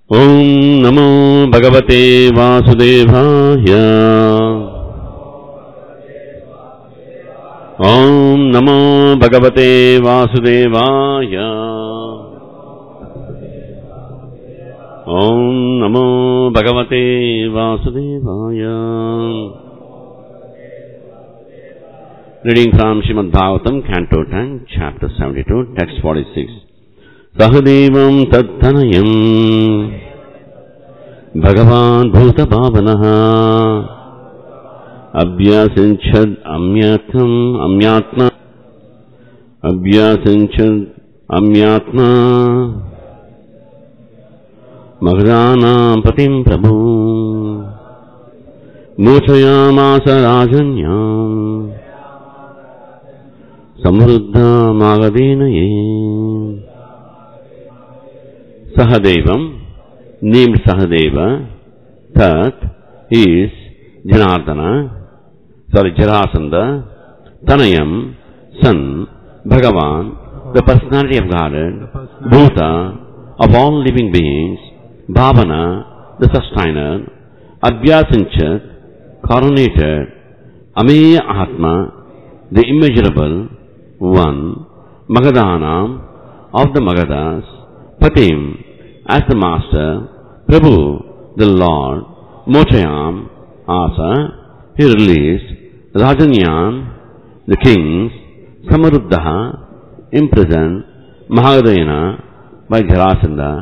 ॐ नमो भगवते वासुदेवाय ॐ नमो भगवते वासुदेवाय ॐ नमो भगवते वासुदेवाय Reading from Srimad Bhagavatam, Canto 10, Chapter 72, Text 46. सहदेवं तत्तनयम् भगवान् भूतभावनः अभ्यासिञ्छद् अम्यात्मम् अम्यात्मा अभ्यासिञ्छद् अम्यात्मा मगधानां पतिं प्रभु मोचयामास राजन्याम् समृद्धामागधेनये Sahadevam, named Sahadeva, Tat is Janardana, sorry, Jarasandha, Tanayam, son, Bhagavan, the personality of Godhead, Bhuta, of all living beings, Bhavana, the sustainer, Abhyasanchat, coronated, Ameya Atma, the immeasurable, one, Magadhanam, of the Magadas, Patim, as the master, Prabhu, the Lord, Mochayam, Asa, he released, Rajanyan, the kings, Samaruddha, imprisoned, Mahagadayana, by Jarasandha,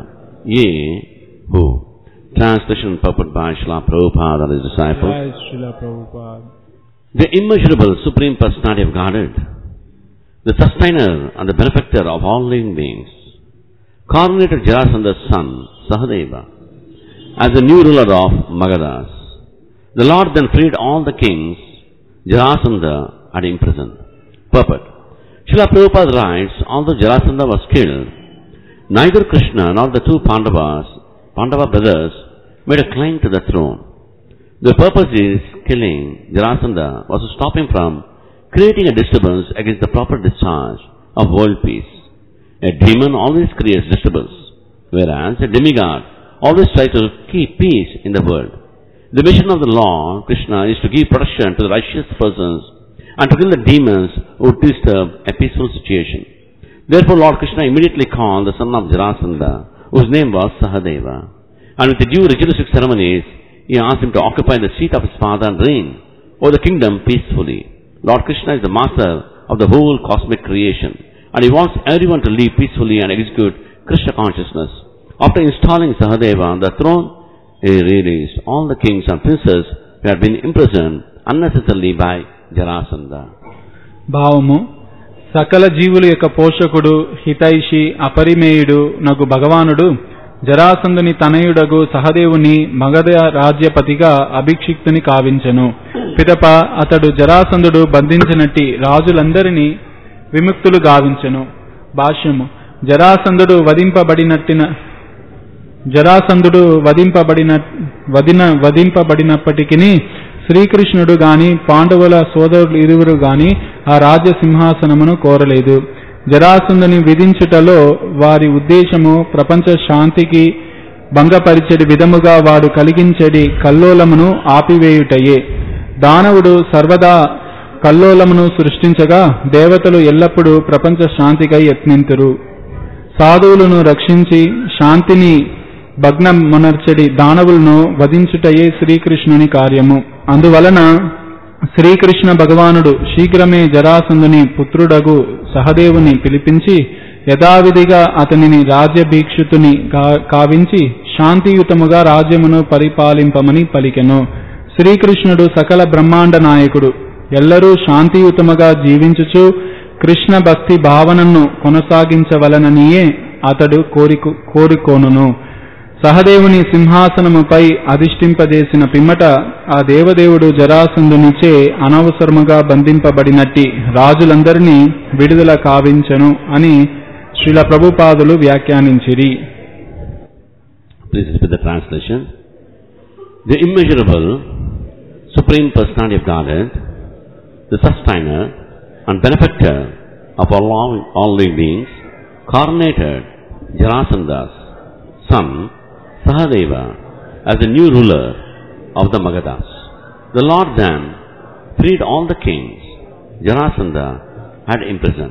ye, who. Translation purport by Srila Prabhupada and his disciples. Jai Srila Prabhupada. The immeasurable Supreme Personality of Godhead, the sustainer and the benefactor of all living beings, coronated Jarasandha's son, Sahadeva, as the new ruler of Magadhas. The Lord then freed all the kings Jarasandha had imprisoned. Purport. Srila Prabhupada writes, although Jarasandha was killed, neither Krishna nor the two Pandavas, Pandava brothers, made a claim to the throne. The purpose is killing Jarasandha was to stop him from creating a disturbance against the proper discharge of world peace. A demon always creates disturbance, whereas a demigod always tries to keep peace in the world. The mission of the Lord, Krishna, is to give protection to the righteous persons and to kill the demons who disturb a peaceful situation. Therefore, Lord Krishna immediately called the son of Jarasandha, whose name was Sahadeva, and with the due ritualistic ceremonies, he asked him to occupy the seat of his father and reign over the kingdom peacefully. Lord Krishna is the master of the whole cosmic creation, and he wants everyone to live peacefully and execute Krishna consciousness. After installing Sahadeva on the throne, he released all the kings and princes who had been imprisoned unnecessarily by Jarasandha. భావము సకల జీవుల యొక్క పోషకుడు హితైషి అపరిమేయుడు నగు భగవానుడు జరాసంధుని తనయుడగు సహదేవుని మగధ రాజ్యపతిగా అభిక్షిక్తుని కావించెను పిదప అతడు జరాసంధుడు బంధించినట్టి రాజులందరినీ విముక్తులు గావించెను భాష్యము జరాసంధుడు వధింపబడినట్టిన జరాసంధుడు వధింపబడిన వదిన వధింపబడినప్పటికీ శ్రీకృష్ణుడు గాని పాండవుల సోదరులు ఇరువురు గాని ఆ రాజ్య సింహాసనమును కోరలేదు జరాసంధుని విధించుటలో వారి ఉద్దేశము ప్రపంచ శాంతికి భంగపరిచెడి విధముగా వాడు కలిగించెడి కల్లోలమును ఆపివేయుటయే దానవుడు సర్వదా కల్లోలమును సృష్టించగా దేవతలు ఎల్లప్పుడూ ప్రపంచ శాంతికై యత్నింతురు సాధువులను రక్షించి శాంతిని భగ్నమునర్చడి దానవులను వధించుటయే శ్రీకృష్ణుని కార్యము అందువలన శ్రీకృష్ణ భగవానుడు శీఘ్రమే జరాసంధుని పుత్రుడగు సహదేవుని పిలిపించి యథావిధిగా అతనిని రాజ్యభీక్షితుని గా- కావించి శాంతియుతముగా రాజ్యమును పరిపాలింపమని పలికెను శ్రీకృష్ణుడు సకల బ్రహ్మాండ నాయకుడు ఎల్లరూ శాంతియుతముగా జీవించుచు కృష్ణ భక్తి భావనను కొనసాగించవలననియే అతడు కోరికు కోరుకోనును సహదేవుని సింహాసనముపై అధిష్ఠింపజేసిన పిమ్మట ఆ దేవదేవుడు జరాసంధునిచే అనవసరముగా బంధింపబడినట్టి రాజులందరినీ విడుదల కావించెను అని Srila ప్రభుపాదులు వ్యాఖ్యానించిరి Please repeat the translation. The immeasurable Supreme Personality of Godhead, the sustainer and benefactor of all, all living beings, coronated Jarasandha's son, Sahadeva as the new ruler of the Magadhas. The Lord then freed all the kings Jarasandha had imprisoned.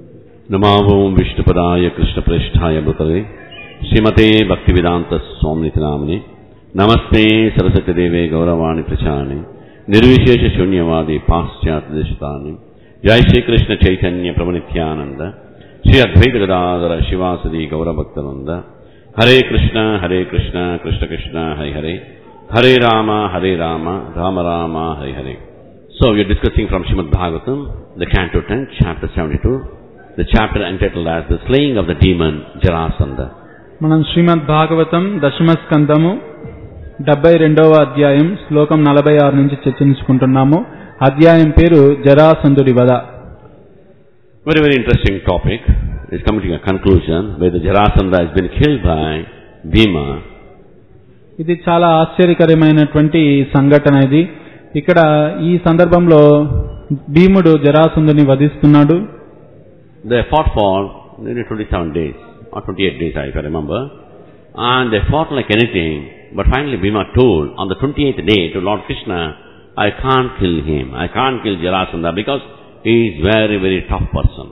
Namavom Vishnupadaya Krishna Prasthaya Bhutale Srimate Bhaktivedanta Swamniti Namani Namaste Saraswati Deve Gauravani Prachani Nirvishesha Shunyavadi Paschat Deshitani Jai Shri Krishna Chaitanya Pramanityananda Shri Advaita Gadadara Shivasadi Gauravaktananda Hare Krishna Hare Krishna Krishna Krishna Hare Hare Hare Rama Hare Rama Rama Rama Hare Hare So we are discussing from Srimad Bhagavatam, the Canto 10, chapter 72, the chapter entitled as The Slaying of the Demon Jarasandha. మనం శ్రీమద్ భాగవతం దశమ స్కందము డెబ్బై రెండవ అధ్యాయం శ్లోకం నలభై ఆరు నుంచి చర్చించుకుంటున్నాము అధ్యాయం పేరు జరాసంధుడి వధ Very, very interesting topic. It's coming to a conclusion where the Jarasandha has been killed by Bhima. ఇది చాలా ఆశ్చర్యకరమైనటువంటి సంఘటన ఇది ఇక్కడ ఈ సందర్భంలో భీముడు జరాసంధుని వధిస్తున్నాడు They fought for nearly 27 days, or 28 days, if I remember. And they fought like anything, but finally Bhima told on the 28th day to Lord Krishna, I can't kill him, I can't kill Jarasandha because he is very, very tough person.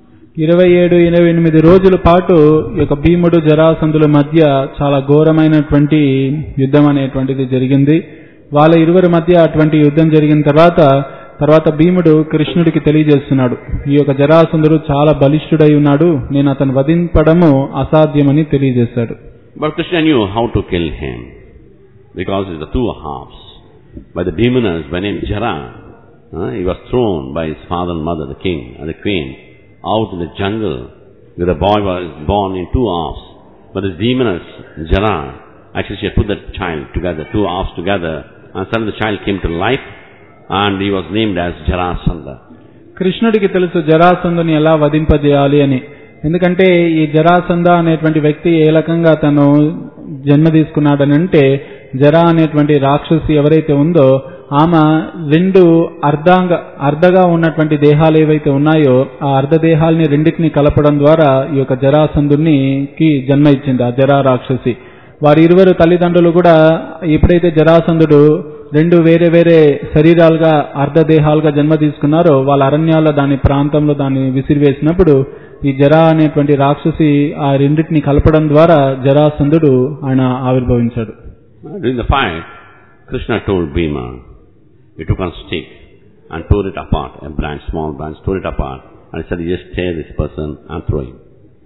ఇరవై ఏడు ఇరవై ఎనిమిది రోజుల పాటు ఈ యొక్క భీముడు జరాసంధుల మధ్య చాలా ఘోరమైనటువంటి యుద్ధం అనేటువంటిది జరిగింది వాళ్ళ ఇరువురి మధ్య అటువంటి యుద్ధం జరిగిన తర్వాత తర్వాత భీముడు కృష్ణుడికి తెలియజేస్తున్నాడు ఈ యొక్క జరాసంధుడు చాలా బలిష్ఠుడై ఉన్నాడు నేను అతను వధింపడము అసాధ్యమని తెలియజేశాడు But Krishna knew how to kill him because it's the two halves. By the demoness by name Jara, uh, he was thrown by his father and mother, the king and the queen, out in the jungle where the boy was born in two halves. But this demoness, Jara, actually she had put the child together, two halves together, and suddenly the child came to life and he was named as Jarasandha. కృష్ణుడికి తెలుసు జరాసంధుని ఎలా వధింపజేయాలి అని ఎందుకంటే ఈ జరాసంధ అనేటువంటి వ్యక్తి ఏ రకంగా తను జన్మ తీసుకున్నాడని అంటే జరా అనేటువంటి రాక్షసి ఎవరైతే ఉందో ఆమె రెండు అర్ధాంగ అర్ధగా ఉన్నటువంటి దేహాలు ఏవైతే ఉన్నాయో ఆ అర్ధ దేహాల్ని రెండింటిని కలపడం ద్వారా ఈ యొక్క జరాసంధునికి జన్మ ఇచ్చింది ఆ జరా రాక్షసి వారి ఇరువురు తల్లిదండ్రులు కూడా ఎప్పుడైతే జరాసంధుడు రెండు వేరే వేరే శరీరాలుగా అర్ధ దేహాలుగా జన్మ తీసుకున్నారో వాళ్ళ అరణ్యాల దాని ప్రాంతంలో దాన్ని విసిరివేసినప్పుడు ఈ జరా అనేటువంటి రాక్షసి ఆ రెండింటిని కలపడం ద్వారా జరాసంధుడు ఆయన ఆవిర్భవించాడు During the fight, Krishna told Bhima, he took on stick and tore it apart, a branch, small branch, tore it apart, and he said, just tear this person and throw him.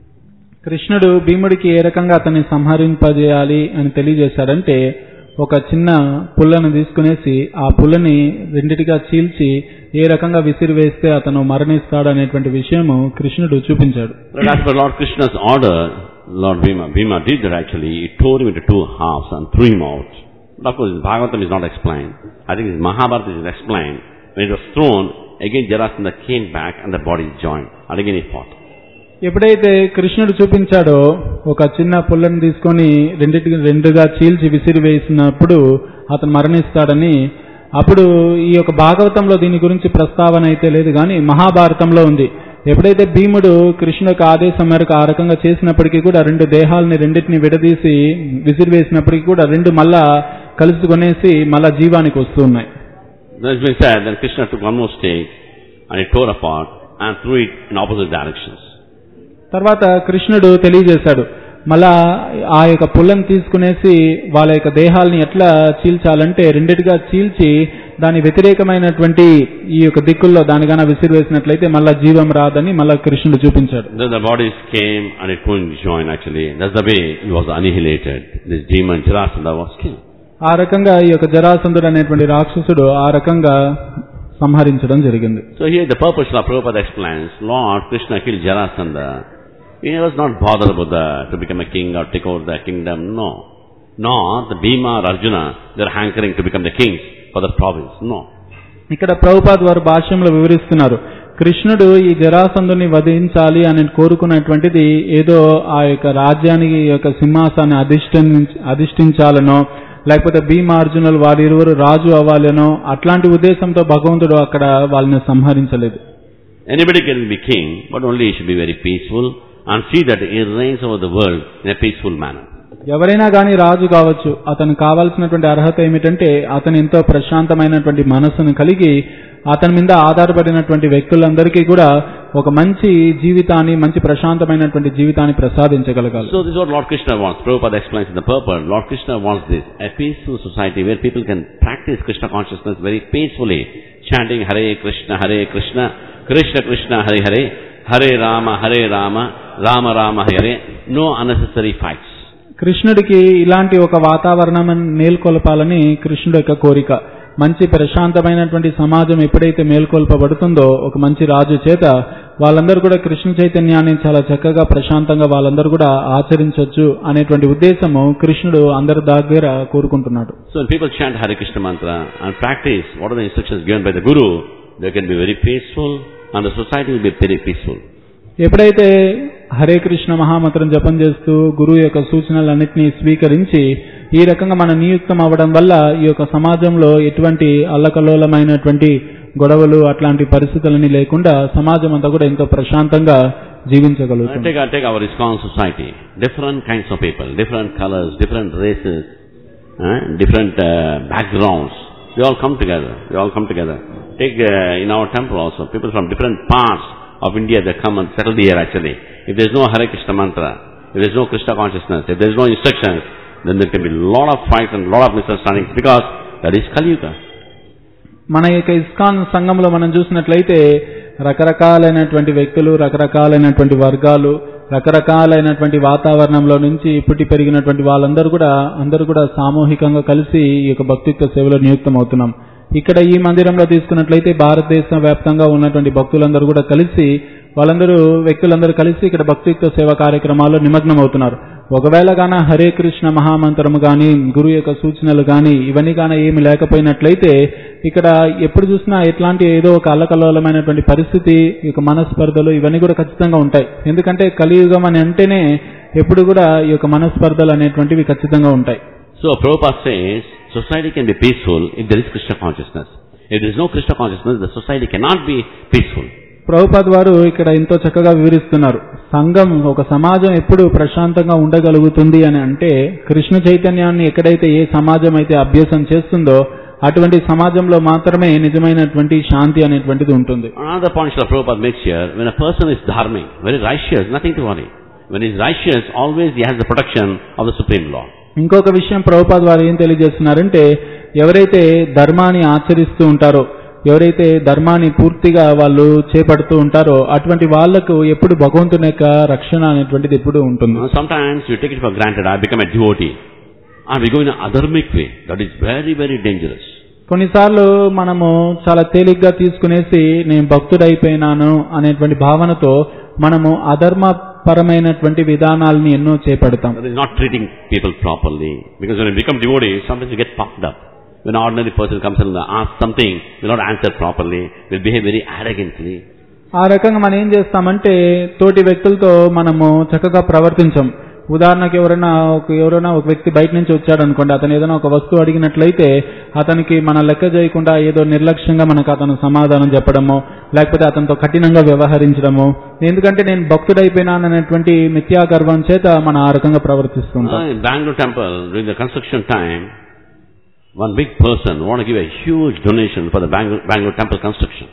కృష్ణుడు భీముడికి ఏ రకంగా అతన్ని సంహరింపజేయాలి అని తెలియజేశాడంటే ఒక చిన్న పుల్లను తీసుకునేసి ఆ పుల్లని రెండిటిగా చీల్చి ఏ రకంగా విసిరివేస్తే అతను మరణిస్తాడు అనేటువంటి విషయము కృష్ణుడు చూపించాడు But as per Lord Krishna's order, Lord Bhima, Bhima did that actually. He tore him into two halves and threw him out. But of course, Bhagavatam is not explained. I think it's Mahabharata is explained. When it was thrown, again Jarasandha came back and the body joined. And again he fought. ఎప్పుడైతే కృష్ణుడు చూపించాడో ఒక చిన్న పుల్లని తీసుకొని రెండింటికి రెండుగా చీల్చి విసిరి వేసినప్పుడు అతను మరణిస్తాడని అప్పుడు ఈ యొక్క భాగవతంలో దీని గురించి ప్రస్తావన అయితే లేదు కానీ మహాభారతంలో ఉంది ఎప్పుడైతే భీముడు కృష్ణు యొక్క ఆదేశం మేరకు ఆ రకంగా చేసినప్పటికీ కూడా రెండు దేహాలని రెండింటిని విడదీసి విసిరివేసినప్పటికీ కూడా రెండు మళ్ళా కలుసుకొనేసి మళ్ళా జీవానికి వస్తూ ఉన్నాయి That's been said, then Krishna took one more stake and he tore apart and threw it in opposite directions. తర్వాత కృష్ణుడు తెలియజేశాడు మళ్ళా ఆ యొక్క పుల్లని తీసుకునేసి వాళ్ళ యొక్క దేహాలని ఎట్లా చీల్చాలంటే రెండిటిగా చీల్చి దాని వ్యతిరేకమైనటువంటి ఈ యొక్క దిక్కుల్లో దానిగాన విసిరివేసినట్లయితే మళ్ళా జీవం రాదని మళ్ళా కృష్ణుడు చూపించాడు Then the bodies came and it couldn't join actually. That's the way he was annihilated. This demon Jarasandha was killed. ఆ రకంగా ఈ యొక్క జరాసంధుడు అనేటువంటి రాక్షసుడు ఆ రకంగా సంహరించడం జరిగింది So here the purpose of Prabhupada explains, Lord Krishna killed Jarasandha. He was not bothered about the, to become a king or take over the kingdom, no. Nor the Bhima or Arjuna, they're hankering to become the kings for the province, no. ఇక్కడ ప్రభుపాద్ వారు భాష్యంలో వివరిస్తున్నారు కృష్ణుడు ఈ జరాసంధుని వధించాలి అని కోరుకున్నటువంటిది ఏదో ఆ యొక్క రాజ్యానికి ఈ యొక్క సింహాసాన్ని అధిష్ఠించ అధిష్ఠించాలనో లేకపోతే భీమార్జునులు వారి ఇరువురు రాజు అవ్వాలనో అట్లాంటి ఉద్దేశంతో భగవంతుడు అక్కడ వాళ్ళని సంహరించలేదు Anybody can be king, but only he should be very peaceful and see that he reigns over the world in a peaceful manner. ఎవరైనా గాని రాజు కావచ్చు అతను కావాల్సినటువంటి అర్హత ఏమిటంటే అతను ఎంతో ప్రశాంతమైనటువంటి మనస్సును కలిగి అతని మీద ఆధారపడినటువంటి వ్యక్తులందరికీ కూడా ఒక మంచి జీవితాన్ని మంచి ప్రశాంతమైనటువంటి జీవితాన్ని ప్రసాదించగలగాలి So this is what Lord Krishna wants. Prabhupada explains in the purport. Lord Krishna wants this. A peaceful society where people can practice Krishna consciousness very peacefully. Chanting Hare Krishna, Hare Krishna, Krishna Krishna, Hare Hare, Hare Rama, Hare Rama, Rama Rama, Hare. No unnecessary fights. కృష్ణుడికి ఇలాంటి ఒక వాతావరణం మేల్కొల్పాలని కృష్ణుడి యొక్క కోరిక మంచి ప్రశాంతమైనటువంటి సమాజం ఎప్పుడైతే మేల్కొల్పబడుతుందో ఒక మంచి రాజు చేత వాళ్ళందరూ కూడా కృష్ణ చైతన్యాన్ని చాలా చక్కగా ప్రశాంతంగా వాళ్ళందరూ కూడా ఆచరించవచ్చు అనేటువంటి ఉద్దేశము కృష్ణుడు అందరి దగ్గర కోరుకుంటున్నాడు So when people chant Hare Krishna mantra and practice what are the instructions given by the Guru, they can be very peaceful and the society will be very peaceful. ఎప్పుడైతే హరే కృష్ణ మహామంత్రం జపం చేస్తూ గురువు యొక్క సూచనలన్నింటినీ స్వీకరించి ఈ రకంగా మన నియుక్తం అవ్వడం వల్ల ఈ యొక్క సమాజంలో ఎటువంటి అల్లకల్లోలమైనటువంటి గొడవలు అట్లాంటి పరిస్థితులని లేకుండా సమాజం అంతా కూడా ఎంతో ప్రశాంతంగా Uh, జీవించగలుగుతుంది Take, take our ISKCON society. Different kinds of people, different colors, different races, uh, different uh, backgrounds. They all come together. They all come together. Take uh, in our temple also, people from different parts of India, they come and settle here actually. If there is no Hare Krishna mantra, if there is no Krishna consciousness, if there is no instructions, then there can be a lot of fights and a lot of misunderstandings because that is Kali Yuga. మన యొక్క ISKCON సంఘంలో మనం చూసినట్లయితే రకరకాలైనటువంటి వ్యక్తులు రకరకాలైనటువంటి వర్గాలు రకరకాలైనటువంటి వాతావరణంలో నుంచి పుట్టి పెరిగినటువంటి వాళ్ళందరూ కూడా అందరూ కూడా సామూహికంగా కలిసి ఈ యొక్క భక్తిత్వ సేవలో నియుక్తం అవుతున్నాం ఇక్కడ ఈ మందిరంలో తీసుకున్నట్లయితే భారతదేశ వ్యాప్తంగా ఉన్నటువంటి భక్తులందరూ కూడా కలిసి వాళ్ళందరూ వ్యక్తులందరూ కలిసి ఇక్కడ భక్తిత్వ సేవ కార్యక్రమాల్లో నిమగ్నం అవుతున్నారు ఒకవేళ గాన హరే కృష్ణ మహామంత్రము గాని గురు యొక్క సూచనలు గాని ఇవన్నీ గాన ఏమి లేకపోయినట్లయితే ఇక్కడ ఎప్పుడు చూసినా ఎట్లాంటి ఏదో ఒక అల్లకల్లోలమైనటువంటి పరిస్థితి ఈ యొక్క మనస్పర్ధలు ఇవన్నీ కూడా ఖచ్చితంగా ఉంటాయి ఎందుకంటే కలియుగం అని అంటేనే ఎప్పుడు కూడా ఈ యొక్క మనస్పర్ధలు అనేటువంటివి ఖచ్చితంగా ఉంటాయి So Prabhupada says, society can be peaceful if there is Krishna consciousness. If there is no Krishna consciousness, the society cannot be peaceful. Prabhupad వారు ఇక్కడ ఎంతో చక్కగా వివరిస్తున్నారు సంఘం ఒక సమాజం ఎప్పుడు ప్రశాంతంగా ఉండగలుగుతుంది అని అంటే కృష్ణ చైతన్యాన్ని ఎక్కడైతే ఏ సమాజం అయితే అభ్యాసం చేస్తుందో అటువంటి సమాజంలో మాత్రమే నిజమైనటువంటి శాంతి అనేటువంటిది ఉంటుంది Another point Srila Prabhupada makes here, when a person is dharmic, very righteous, nothing to worry. When he is righteous, always he has the protection of the Supreme Law. ఇంకొక విషయం ప్రభుపాద్ వారు ఏం తెలియజేస్తున్నారంటే ఎవరైతే ధర్మాన్ని ఆచరిస్తూ ఉంటారో ఎవరైతే ధర్మాన్ని పూర్తిగా వాళ్ళు చేపడుతూ ఉంటారో అటువంటి వాళ్లకు ఎప్పుడు భగవంతుని యొక్క రక్షణ అనేటువంటిది ఎప్పుడు ఉంటుంది Now, sometimes you take it for granted, I become a devotee. And we go in an adharmic way. That is very, very dangerous. కొన్నిసార్లు మనము చాలా తేలిగ్గా తీసుకునేసి నేను భక్తుడైపోయినాను అనేటువంటి భావనతో మనము అధర్మపరమైనటువంటి విధానాలని ఎన్నో చేపడతాం That is not treating people properly. Because when you become devotee, sometimes you get puffed up. When an ordinary person comes and asks something, will not answer properly, will behave very arrogantly. ఆ రకంగా మనం ఏం చేస్తామంటే తోటి వ్యక్తులతో మనము చక్కగా ప్రవర్తించం ఉదాహరణకు ఎవరైనా ఒక ఎవరైనా ఒక వ్యక్తి బయట నుంచి వచ్చాడు అనుకోండి అతను ఏదైనా ఒక వస్తువు అడిగినట్లయితే అతనికి మన లెక్క చేయకుండా ఏదో నిర్లక్ష్యంగా మనకు అతను సమాధానం చెప్పడము లేకపోతే అతనితో కఠినంగా వ్యవహరించడము ఎందుకంటే నేను భక్తుడైపోయినాననేటువంటి మిథ్యా గర్వం చేత మనం ఆ రకంగా ప్రవర్తిస్తుంటాం Uh, in Bangalore temple, during the construction time, one big person want to give a huge donation for the Bangalore, Bangalore temple construction.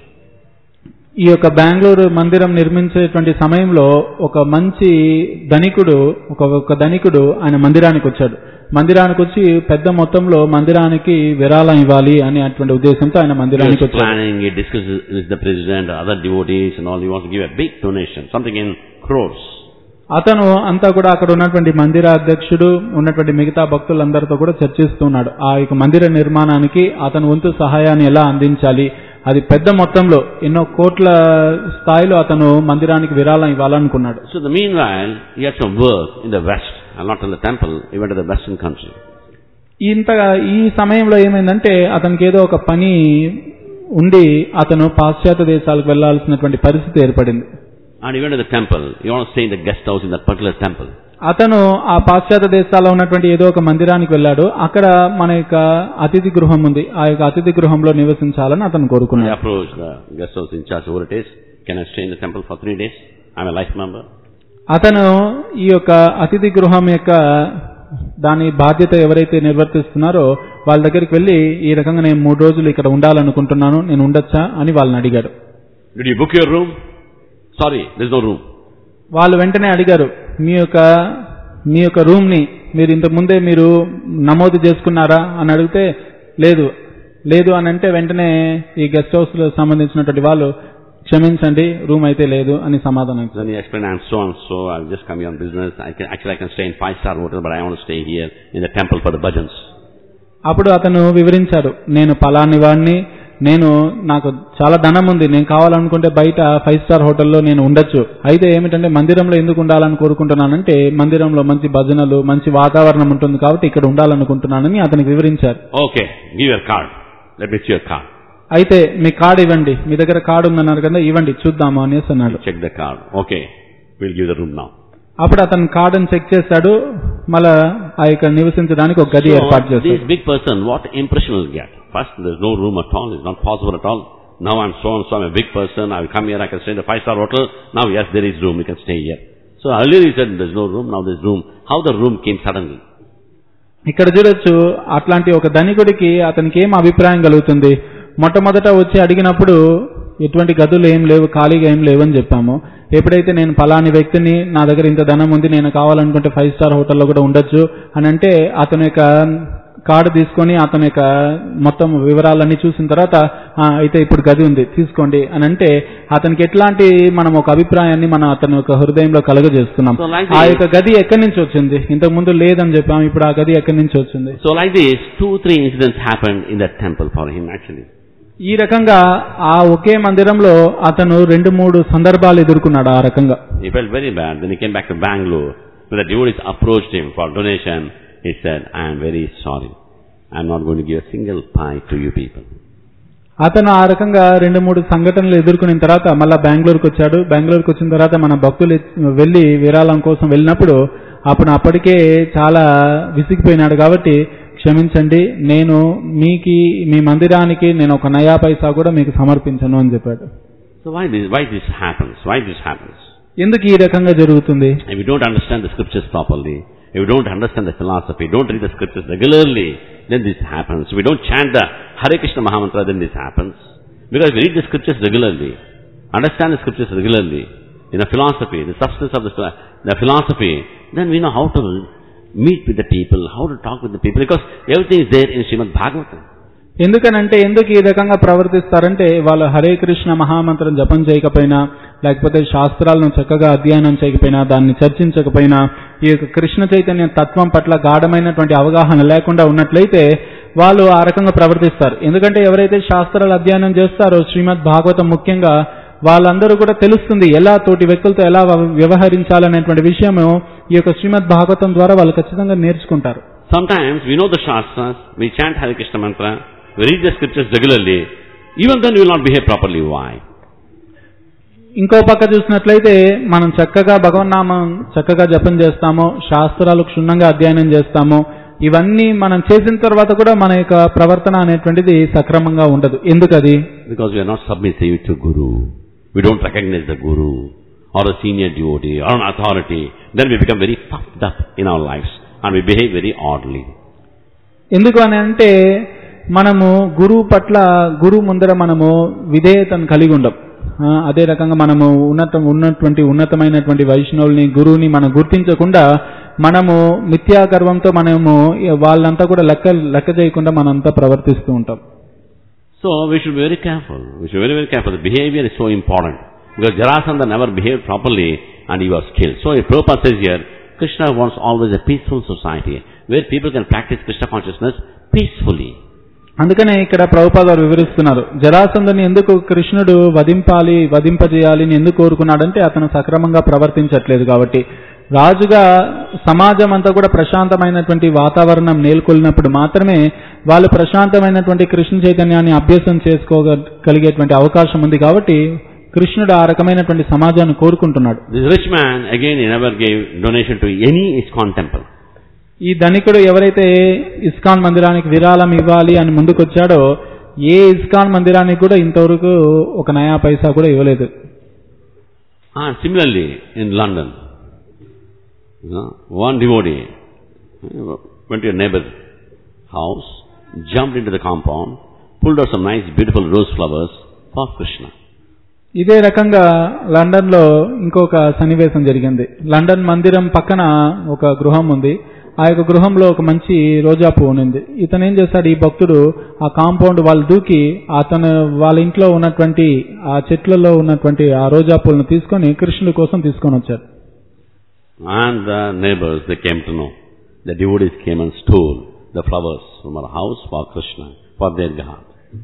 ఈ యొక్క బెంగళూరు మందిరం నిర్మించేటువంటి సమయంలో ఒక మంచి ధనికుడు ఒక ఒక ధనికుడు ఆయన మందిరానికి వచ్చాడు మందిరానికి వచ్చి పెద్ద మొత్తంలో మందిరానికి విరాళం ఇవ్వాలి అనే అటువంటి ఉద్దేశంతో ఆయన He మందిరానికి was వచ్చాడు planning, he discusses with the president, other devotees and all, he wants to give a big donation, something in crores. అతను అంతా కూడా అక్కడ ఉన్నటువంటి మందిర అధ్యక్షుడు ఉన్నటువంటి మిగతా భక్తులందరితో కూడా చర్చిస్తున్నాడు ఆ యొక్క మందిర నిర్మాణానికి అతను వంతు సహాయాన్ని ఎలా అందించాలి అది పెద్ద మొత్తంలో ఎన్నో కోట్ల స్థాయిలో అతను మందిరానికి విరాళం ఇవ్వాలనుకున్నాడు So the meanwhile, he had some work in the west, and not in the temple, he went to the western country. ఇంత ఈ సమయంలో ఏమైందంటే అతనికి ఏదో ఒక పని ఉండి అతను పాశ్చాత్య దేశాలకు వెళ్లాల్సినటువంటి పరిస్థితి ఏర్పడింది And he went to the temple, he wanted to stay in the guest house in that particular temple. అతను ఆ పాశ్చాత్య దేశాల్లో ఉన్నటువంటి ఏదో ఒక మందిరానికి వెళ్ళాడు అక్కడ మన యొక్క అతిథి గృహం ఉంది ఆ యొక్క అతిథి గృహంలో నివసించాలని అతను I కోరుకున్నాడు approached the guest house in charge over it is, can I stay in the temple for three days? I'm a life member. అతను ఈ యొక్క అతిథి గృహం యొక్క దాని బాధ్యత ఎవరైతే నిర్వర్తిస్తున్నారో వాళ్ళ దగ్గరికి వెళ్ళి ఈ రకంగా నేను మూడు రోజులు ఇక్కడ ఉండాలనుకుంటున్నాను నేను ఉండొచ్చా అని వాళ్ళని అడిగాడు Did you book your room? Sorry, there's no room. వాళ్ళు వెంటనే అడిగారు మీ యొక్క మీ యొక్క రూమ్ ని మీరు ఇంతకు ముందే మీరు నమోదు చేసుకున్నారా అని అడిగితే లేదు లేదు అని అంటే వెంటనే ఈ గెస్ట్ హౌస్ లో సంబంధించినటువంటి వాళ్ళు క్షమించండి రూమ్ అయితే లేదు అని సమాధానం ఇచ్చారు. Then he explained, I'm so and so, I've just come here on business. I can, actually I can stay in five-star hotel, but I want to stay here in the temple for the bhajans. అప్పుడు అతను వివరించారు నేను పలాని వాడిని నేను నాకు చాలా ధనం ఉంది నేను కావాలనుకుంటే బయట ఫైవ్ స్టార్ హోటల్లో నేను ఉండొచ్చు అయితే ఏమిటంటే మందిరంలో ఎందుకు ఉండాలని కోరుకుంటున్నానంటే మందిరంలో మంచి భజనలు మంచి వాతావరణం ఉంటుంది కాబట్టి ఇక్కడ ఉండాలనుకుంటున్నానని అతనికి వివరించారు Okay, give your card. Let me see your card. అయితే మీ కార్డు ఇవ్వండి మీ దగ్గర కార్డు ఉందన్నారు కదా ఇవ్వండి చూద్దాము అనేసి అన్నాడు Check the card. Okay, we'll give the room now. అప్పుడు అతను కార్డును చెక్ చేశాడు మళ్ళా ఆ యొక్క నివసించడానికి ఒక గది ఏర్పాటు So, చేశాడు this big person, what impression will get? First, there's no room at all. It's not possible at all. Now I'm so and so, I'm a big person. I will come here, I can stay in the five-star hotel. Now, yes, there is room. You can stay here. So earlier he said there's no room. Now there's room. How the room came suddenly? ఇక్కడ చూడొచ్చు అట్లాంటి ఒక ధనికుడికి అతనికి ఏం అభిప్రాయం కలుగుతుంది మొట్టమొదట వచ్చి అడిగినప్పుడు ఎటువంటి గదులు ఏం లేవు ఖాళీగా ఏం లేవు అని చెప్పాము ఎప్పుడైతే నేను ఫలాని వ్యక్తిని నా దగ్గర ఇంత ధనం ఉంది నేను కావాలనుకుంటే ఫైవ్ స్టార్ హోటల్లో కూడా ఉండొచ్చు అని అంటే అతని యొక్క కార్డు తీసుకొని అతని యొక్క మొత్తం వివరాలన్నీ చూసిన తర్వాత "ఆ, అయితే ఇప్పుడు గది ఉంది తీసుకోండి అని అంటే అతనికి ఎట్లాంటి మనం ఒక అభిప్రాయాన్ని మనం అతని యొక్క హృదయంలో కలుగజేస్తున్నాం So like ఆ this- యొక్క గది ఎక్కడి నుంచి వచ్చింది ఇంతకు ముందు లేదని చెప్పాం ఇప్పుడు ఆ గది ఎక్కడి నుంచి వచ్చింది So like this, two, three incidents happened in that temple for him actually. ఈ రకంగా ఆ ఒకే మందిరంలో అతను రెండు మూడు సందర్భాలు ఎదుర్కొన్నాడు ఆ రకంగా He felt very bad. Then he came back to Bangalore. When the devotees approached him for donation, he said, I am very sorry. I am not going to give a single pie to you people. అతను ఆ రకంగా రెండు మూడు సంఘటనలు ఎదుర్కొన్న తర్వాత మళ్ళా బెంగళూరుకు వచ్చాడు బెంగళూరుకు వచ్చిన తర్వాత మన భక్తులు వెళ్లి విరాళం కోసం వెళ్ళినప్పుడు అప్పుడు అప్పటికే చాలా విసిగిపోయినాడు కాబట్టి క్షమించండి నేను మీకి మీ మందిరానికి నేను ఒక నయా పైసా కూడా మీకు సమర్పించను అని చెప్పాడు So why this, why this happens? Why this happens? ఎందుకు ఈ రకంగా జరుగుతుంది If you don't understand the scriptures properly, if you don't understand the philosophy, don't read the scriptures regularly, then this happens. If we don't chant the Hare Krishna Mahamantra, then this happens. Because if we read the scriptures regularly, understand the scriptures regularly, in the philosophy, the substance of the, the philosophy, then we know how to meet with the people, how to talk with the people, because everything is there in Srimad Bhagavatam. ఎందుకనంటే ఎందుకు ఈ రకంగా ప్రవర్తిస్తారంటే వాళ్ళు హరే కృష్ణ మహామంత్రం జపం చేయకపోయినా లేకపోతే శాస్త్రాలను చక్కగా అధ్యయనం చేయకపోయినా దాన్ని చర్చించకపోయినా ఈ యొక్క కృష్ణ చైతన్య తత్వం పట్ల గాఢమైనటువంటి అవగాహన లేకుండా ఉన్నట్లయితే వాళ్ళు ఆ రకంగా ప్రవర్తిస్తారు ఎందుకంటే ఎవరైతే శాస్త్రాలు అధ్యయనం చేస్తారో శ్రీమద్ భాగవతం ముఖ్యంగా వాళ్ళందరూ కూడా తెలుస్తుంది ఎలా తోటి వ్యక్తులతో ఎలా వ్యవ- వ్యవహరించాలనేటువంటి విషయము ఈ యొక్క శ్రీమద్ భాగవతం ద్వారా వాళ్ళు ఖచ్చితంగా నేర్చుకుంటారు Sometimes we know the Shastras, we chant Hare Krishna mantra, we read the scriptures regularly, even then we will not behave properly. Why? ఇంకో పక్క చూసినట్లయితే మనం చక్కగా భగవన్నామం చక్కగా జపం చేస్తాము శాస్త్రాలు క్షుణ్ణంగా అధ్యయనం చేస్తాము ఇవన్నీ మనం చేసిన తర్వాత కూడా మన యొక్క ప్రవర్తన అనేటువంటిది సక్రమంగా ఉండదు ఎందుకది Because we are not submissive to Guru. We don't recognize the Guru or a senior devotee or an authority. Then we become very puffed up in our lives and we behave very oddly. ఎందుకు అని అంటే మనము గురువు పట్ల గురువు ముందర మనము విధేయతను కలిగి ఉండం ఆ, అదే రకంగా మనము ఉన్నత ఉన్నటువంటి ఉన్నతమైనటువంటి వైష్ణవుల్ని గురువుని మనం గుర్తించకుండా మనము మిథ్యా గర్వంతో మనము వాళ్ళంతా కూడా లెక్క లెక్క చేయకుండా మనంతా ప్రవర్తిస్తూ ఉంటాం So we should be very careful. We should be very, very careful. The behavior is so important. Because Jarasandha never behaved properly and he was killed. So if Prabhupada says here, Krishna wants always a peaceful society where people can practice Krishna consciousness peacefully. అందుకనే ఇక్కడ ప్రభుపాద వారు వివరిస్తున్నారు జరాసంధుని ఎందుకు కృష్ణుడు వధింపాలి వధింపజేయాలి అని ఎందుకు కోరుకున్నాడంటే అతను సక్రమంగా ప్రవర్తించట్లేదు కాబట్టి రాజుగా సమాజం అంతా కూడా ప్రశాంతమైనటువంటి వాతావరణం నెలకొల్పినప్పుడు మాత్రమే వాళ్ళు ప్రశాంతమైనటువంటి కృష్ణ చైతన్యాన్ని అభ్యాసం చేసుకోగలిగేటువంటి అవకాశం ఉంది కాబట్టి కృష్ణుడు ఆ రకమైనటువంటి సమాజాన్ని కోరుకుంటున్నాడు This rich man, again, he never gave donation to any ISKCON temple. ఈ ధనికుడు ఎవరైతే ఇస్కాన్ మందిరానికి విరాళం ఇవ్వాలి అని ముందుకొచ్చాడో ఏ ఇస్కాన్ మందిరానికి కూడా ఇంతవరకు ఒక నయా పైసా కూడా ఇవ్వలేదు And similarly, in London, you know, one devotee went to your neighbor's house, jumped into the compound, pulled out some nice beautiful rose flowers for Krishna. ఇదే రకంగా లండన్ లో ఇంకొక సన్నివేశం జరిగింది లండన్ మందిరం పక్కన ఒక గృహం ఉంది ఆ యొక్క గృహంలో ఒక మంచి రోజా పువ్వు ఉంది ఇతను ఏం చేస్తాడు ఈ భక్తుడు ఆ కాంపౌండ్ వాళ్ళు దూకి అతను వాళ్ళ ఇంట్లో ఉన్నటువంటి ఆ చెట్లలో ఉన్నటువంటి ఆ రోజా పూలను తీసుకొని కృష్ణుడి కోసం తీసుకొని వచ్చాడు And the neighbors, they came to know. The devotees came and stole the flowers from our house for Krishna, for their God.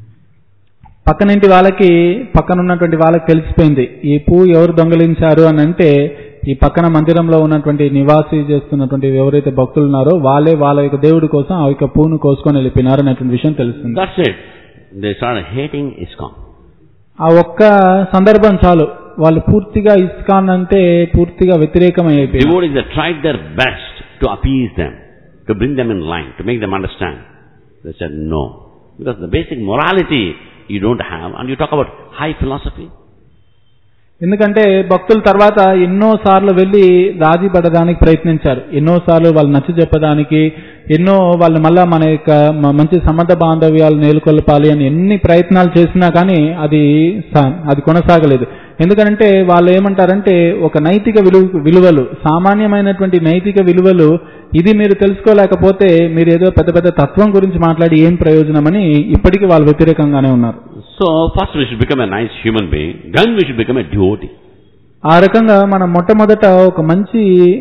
పక్కనింటి వాళ్ళకి పక్కన ఉన్నటువంటి వాళ్ళకి తెలిసిపోయింది ఈ పువ్వు ఎవరు దొంగలించారు అని అంటే ఈ పక్కన మందిరంలో ఉన్నటువంటి నివాసి చేస్తున్నటువంటి ఎవరైతే భక్తులు ఉన్నారో వాళ్ళే వాళ్ళ యొక్క దేవుడి కోసం ఆ యొక్క పువ్వును కోసుకొని వెళ్ళిపోయినారు అనేటువంటి విషయం తెలుస్తుంది That's it. They started hating ISKCON. ఆ ఒక్క సందర్భం చాలు వాళ్ళు పూర్తిగా ఇస్కాన్ అంటే పూర్తిగా వ్యతిరేకమై అయిపోయారు Devotees, they tried their best to appease them, to bring them in line, to make them understand. They said no. Because the basic morality you don't have, and you talk about high philosophy. ఎందుకంటే భక్తుల తర్వాత ఎన్నో సార్లు వెళ్లి రాజీ పడడానికి ప్రయత్నించారు ఎన్నో సార్లు వాళ్ళు నచ్చ చెప్పడానికి ఎన్నో వాళ్ళు మళ్ళా మన యొక్క మ- మంచి సంబంధ బాంధవ్యాలు నేలుకొల్పాలి అని ఎన్ని ప్రయత్నాలు చేసినా కానీ అది స- అది కొనసాగలేదు ఎందుకంటే వాళ్ళు ఏమంటారంటే ఒక నైతిక విలువ విలువలు సామాన్యమైనటువంటి నైతిక విలువలు ఇది మీరు తెలుసుకోలేకపోతే మీరు ఏదో పెద్ద పెద్ద తత్వం గురించి మాట్లాడి ఏం ప్రయోజనమని ఇప్పటికీ వాళ్ళు వ్యతిరేకంగానే ఉన్నారు So, first we should become a nice human being, then we should become a devotee. ఆ రకంగా మనం మొట్టమొదట ఒక మంచి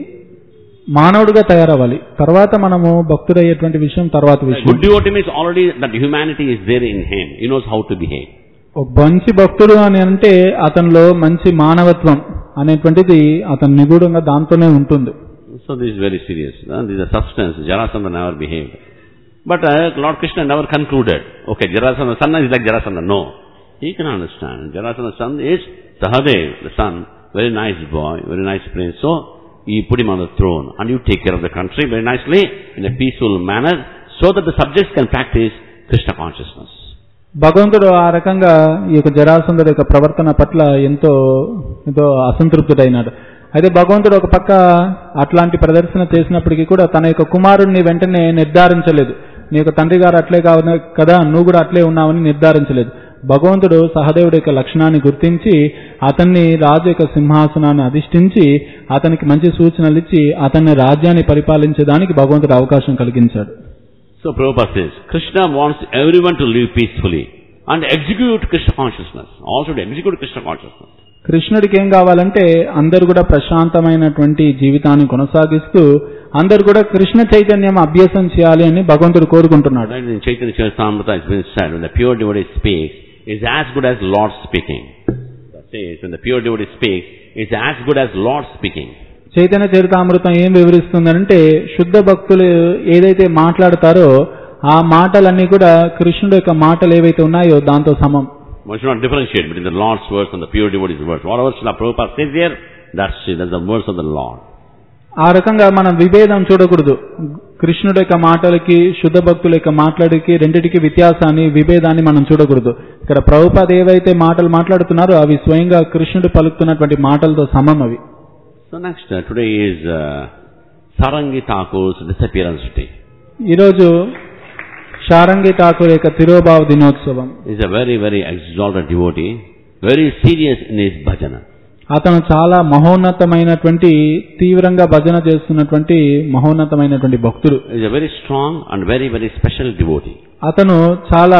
మానవుడిగా తయారవ్వాలి తర్వాత మనము భక్తుడయ్యేటువంటి విషయం తర్వాత A విషయం good devotee means already that humanity is there in him. He knows how to behave. ఒక మంచి భక్తుడు అని అంటే అతనిలో మంచి మానవత్వం అనేటువంటిది అతను నిగూఢంగా దాంతోనే ఉంటుంది So this is very serious. Uh, this is a substance. Jarasandha never behaved. But uh, Lord Krishna never concluded. Okay, Jarasandha son is like Jarasandha. No. He can understand. Jarasandha's son is Sahadev, the son. Very nice boy, very nice prince. So, you put him on the throne and you take care of the country very nicely in a peaceful manner so that the subjects can practice Krishna consciousness. భగవంతుడు ఆ రకంగా ఈ యొక్క జరాసంధుడి యొక్క ప్రవర్తన పట్ల ఎంతో ఎంతో అసంతృప్తుడైనాడు అయితే భగవంతుడు ఒక పక్క అట్లాంటి ప్రదర్శన చేసినప్పటికీ కూడా తన యొక్క కుమారుణ్ణి వెంటనే నిర్ధారించలేదు నీ యొక్క తండ్రి గారు అట్లే కావు కదా నువ్వు కూడా అట్లే ఉన్నావని నిర్ధారించలేదు భగవంతుడు సహదేవుడి యొక్క లక్షణాన్ని గుర్తించి అతన్ని రాజు యొక్క సింహాసనాన్ని అధిష్ఠించి అతనికి మంచి సూచనలు ఇచ్చి అతన్ని రాజ్యాన్ని పరిపాలించడానికి భగవంతుడు అవకాశం కలిగించాడు So Prabhupada says, Krishna wants everyone to live peacefully and execute Krishna consciousness. All should execute Krishna consciousness. కృష్ణుడికి ఏం కావాలంటే అందరు కూడా ప్రశాంతమైనటువంటి జీవితాన్ని కొనసాగిస్తూ అందరు కూడా కృష్ణ చైతన్యం అభ్యాసం చేయాలి అని భగవంతుడు కోరుకుంటున్నాడు Right in Chaitanya Charitamrita it's been said, when the pure devotee speaks, is as good as Lord speaking. That says, when the pure devotee speaks, is as good as Lord speaking. Chaitanya చరితామృతం ఏం వివరిస్తుందంటే శుద్ధ భక్తులు ఏదైతే మాట్లాడతారో ఆ మాటలన్నీ కూడా కృష్ణుడు యొక్క మాటలు ఏవైతే ఉన్నాయో దాంతో సమం One should not differentiate between the Lord's words and the pure devotee's words. Whatever Srila Prabhupada says here, that's it. That's the words of the Lord. ఆ రకంగా మనం విభేదం చూడకూడదు కృష్ణుడి యొక్క మాటలకి శుద్ధ భక్తుల యొక్క మాటలకి రెండిటికి వ్యత్యాసాన్ని విభేదాన్ని మనం చూడకూడదు ఇక్కడ ప్రభుపాద ఏవైతే మాటలు మాట్లాడుతున్నారో అవి స్వయంగా కృష్ణుడు పలుకుతున్నటువంటి మాటలతో సమం అవి So next, uh, today is uh, Sarangi Thakur's disappearance day. ఈరోజు షారంగి ఠాకూర్ యొక్క తిరోభావ దినోత్సవం He's a very, very exalted devotee, very serious in his bhajana. అతను చాలా మహోన్నతమైనటువంటి తీవ్రంగా భజన చేస్తున్నటువంటి మహోన్నతమైనటువంటి భక్తుడు He's a very strong and very, very special devotee. అతను చాలా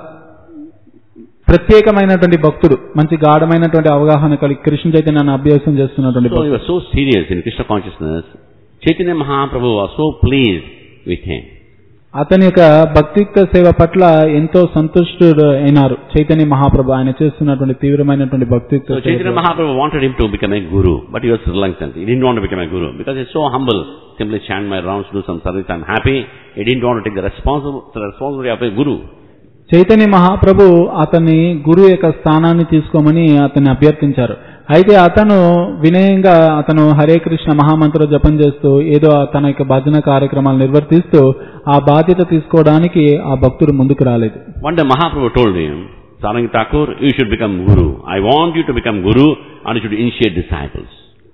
ప్రత్యేకమైనటువంటి భక్తుడు మంచి గాఢమైనటువంటి అవగాహన కలిగి కృష్ణ చైతన్యాన్ని అభ్యాసం చేస్తున్నటువంటి So he భక్తుడు was so serious in Krishna consciousness. Chaitanya Mahaprabhu was so pleased with him. అతని యొక్క భక్తిత్వ సేవ పట్ల ఎంతో సంతుష్టుడు అయినారు చైతన్య మహాప్రభు ఆయన చేస్తున్నటువంటి తీవ్రమైనటువంటి భక్తిత్వ So సేవ Chaitanya Mahaprabhu wanted him to become a guru, but he was reluctant. He didn't want to become a guru because he's so humble. Simply chant my rounds, do some service, I'm happy. He didn't want to take the responsible, the responsibility of a guru. Chaitanya మహాప్రభు అతన్ని గురువు యొక్క స్థానాన్ని తీసుకోమని అతన్ని అభ్యర్థించారు అయితే అతను వినయంగా అతను హరే కృష్ణ మహామంత్ర జపం చేస్తూ ఏదో తన యొక్క భజన కార్యక్రమాలు నిర్వర్తిస్తూ ఆ బాధ్యత తీసుకోవడానికి ఆ భక్తుడు ముందుకు రాలేదు One day Mahaprabhu told him, Sarangi Thakur, you should become guru. I want you to become guru and you should initiate disciples.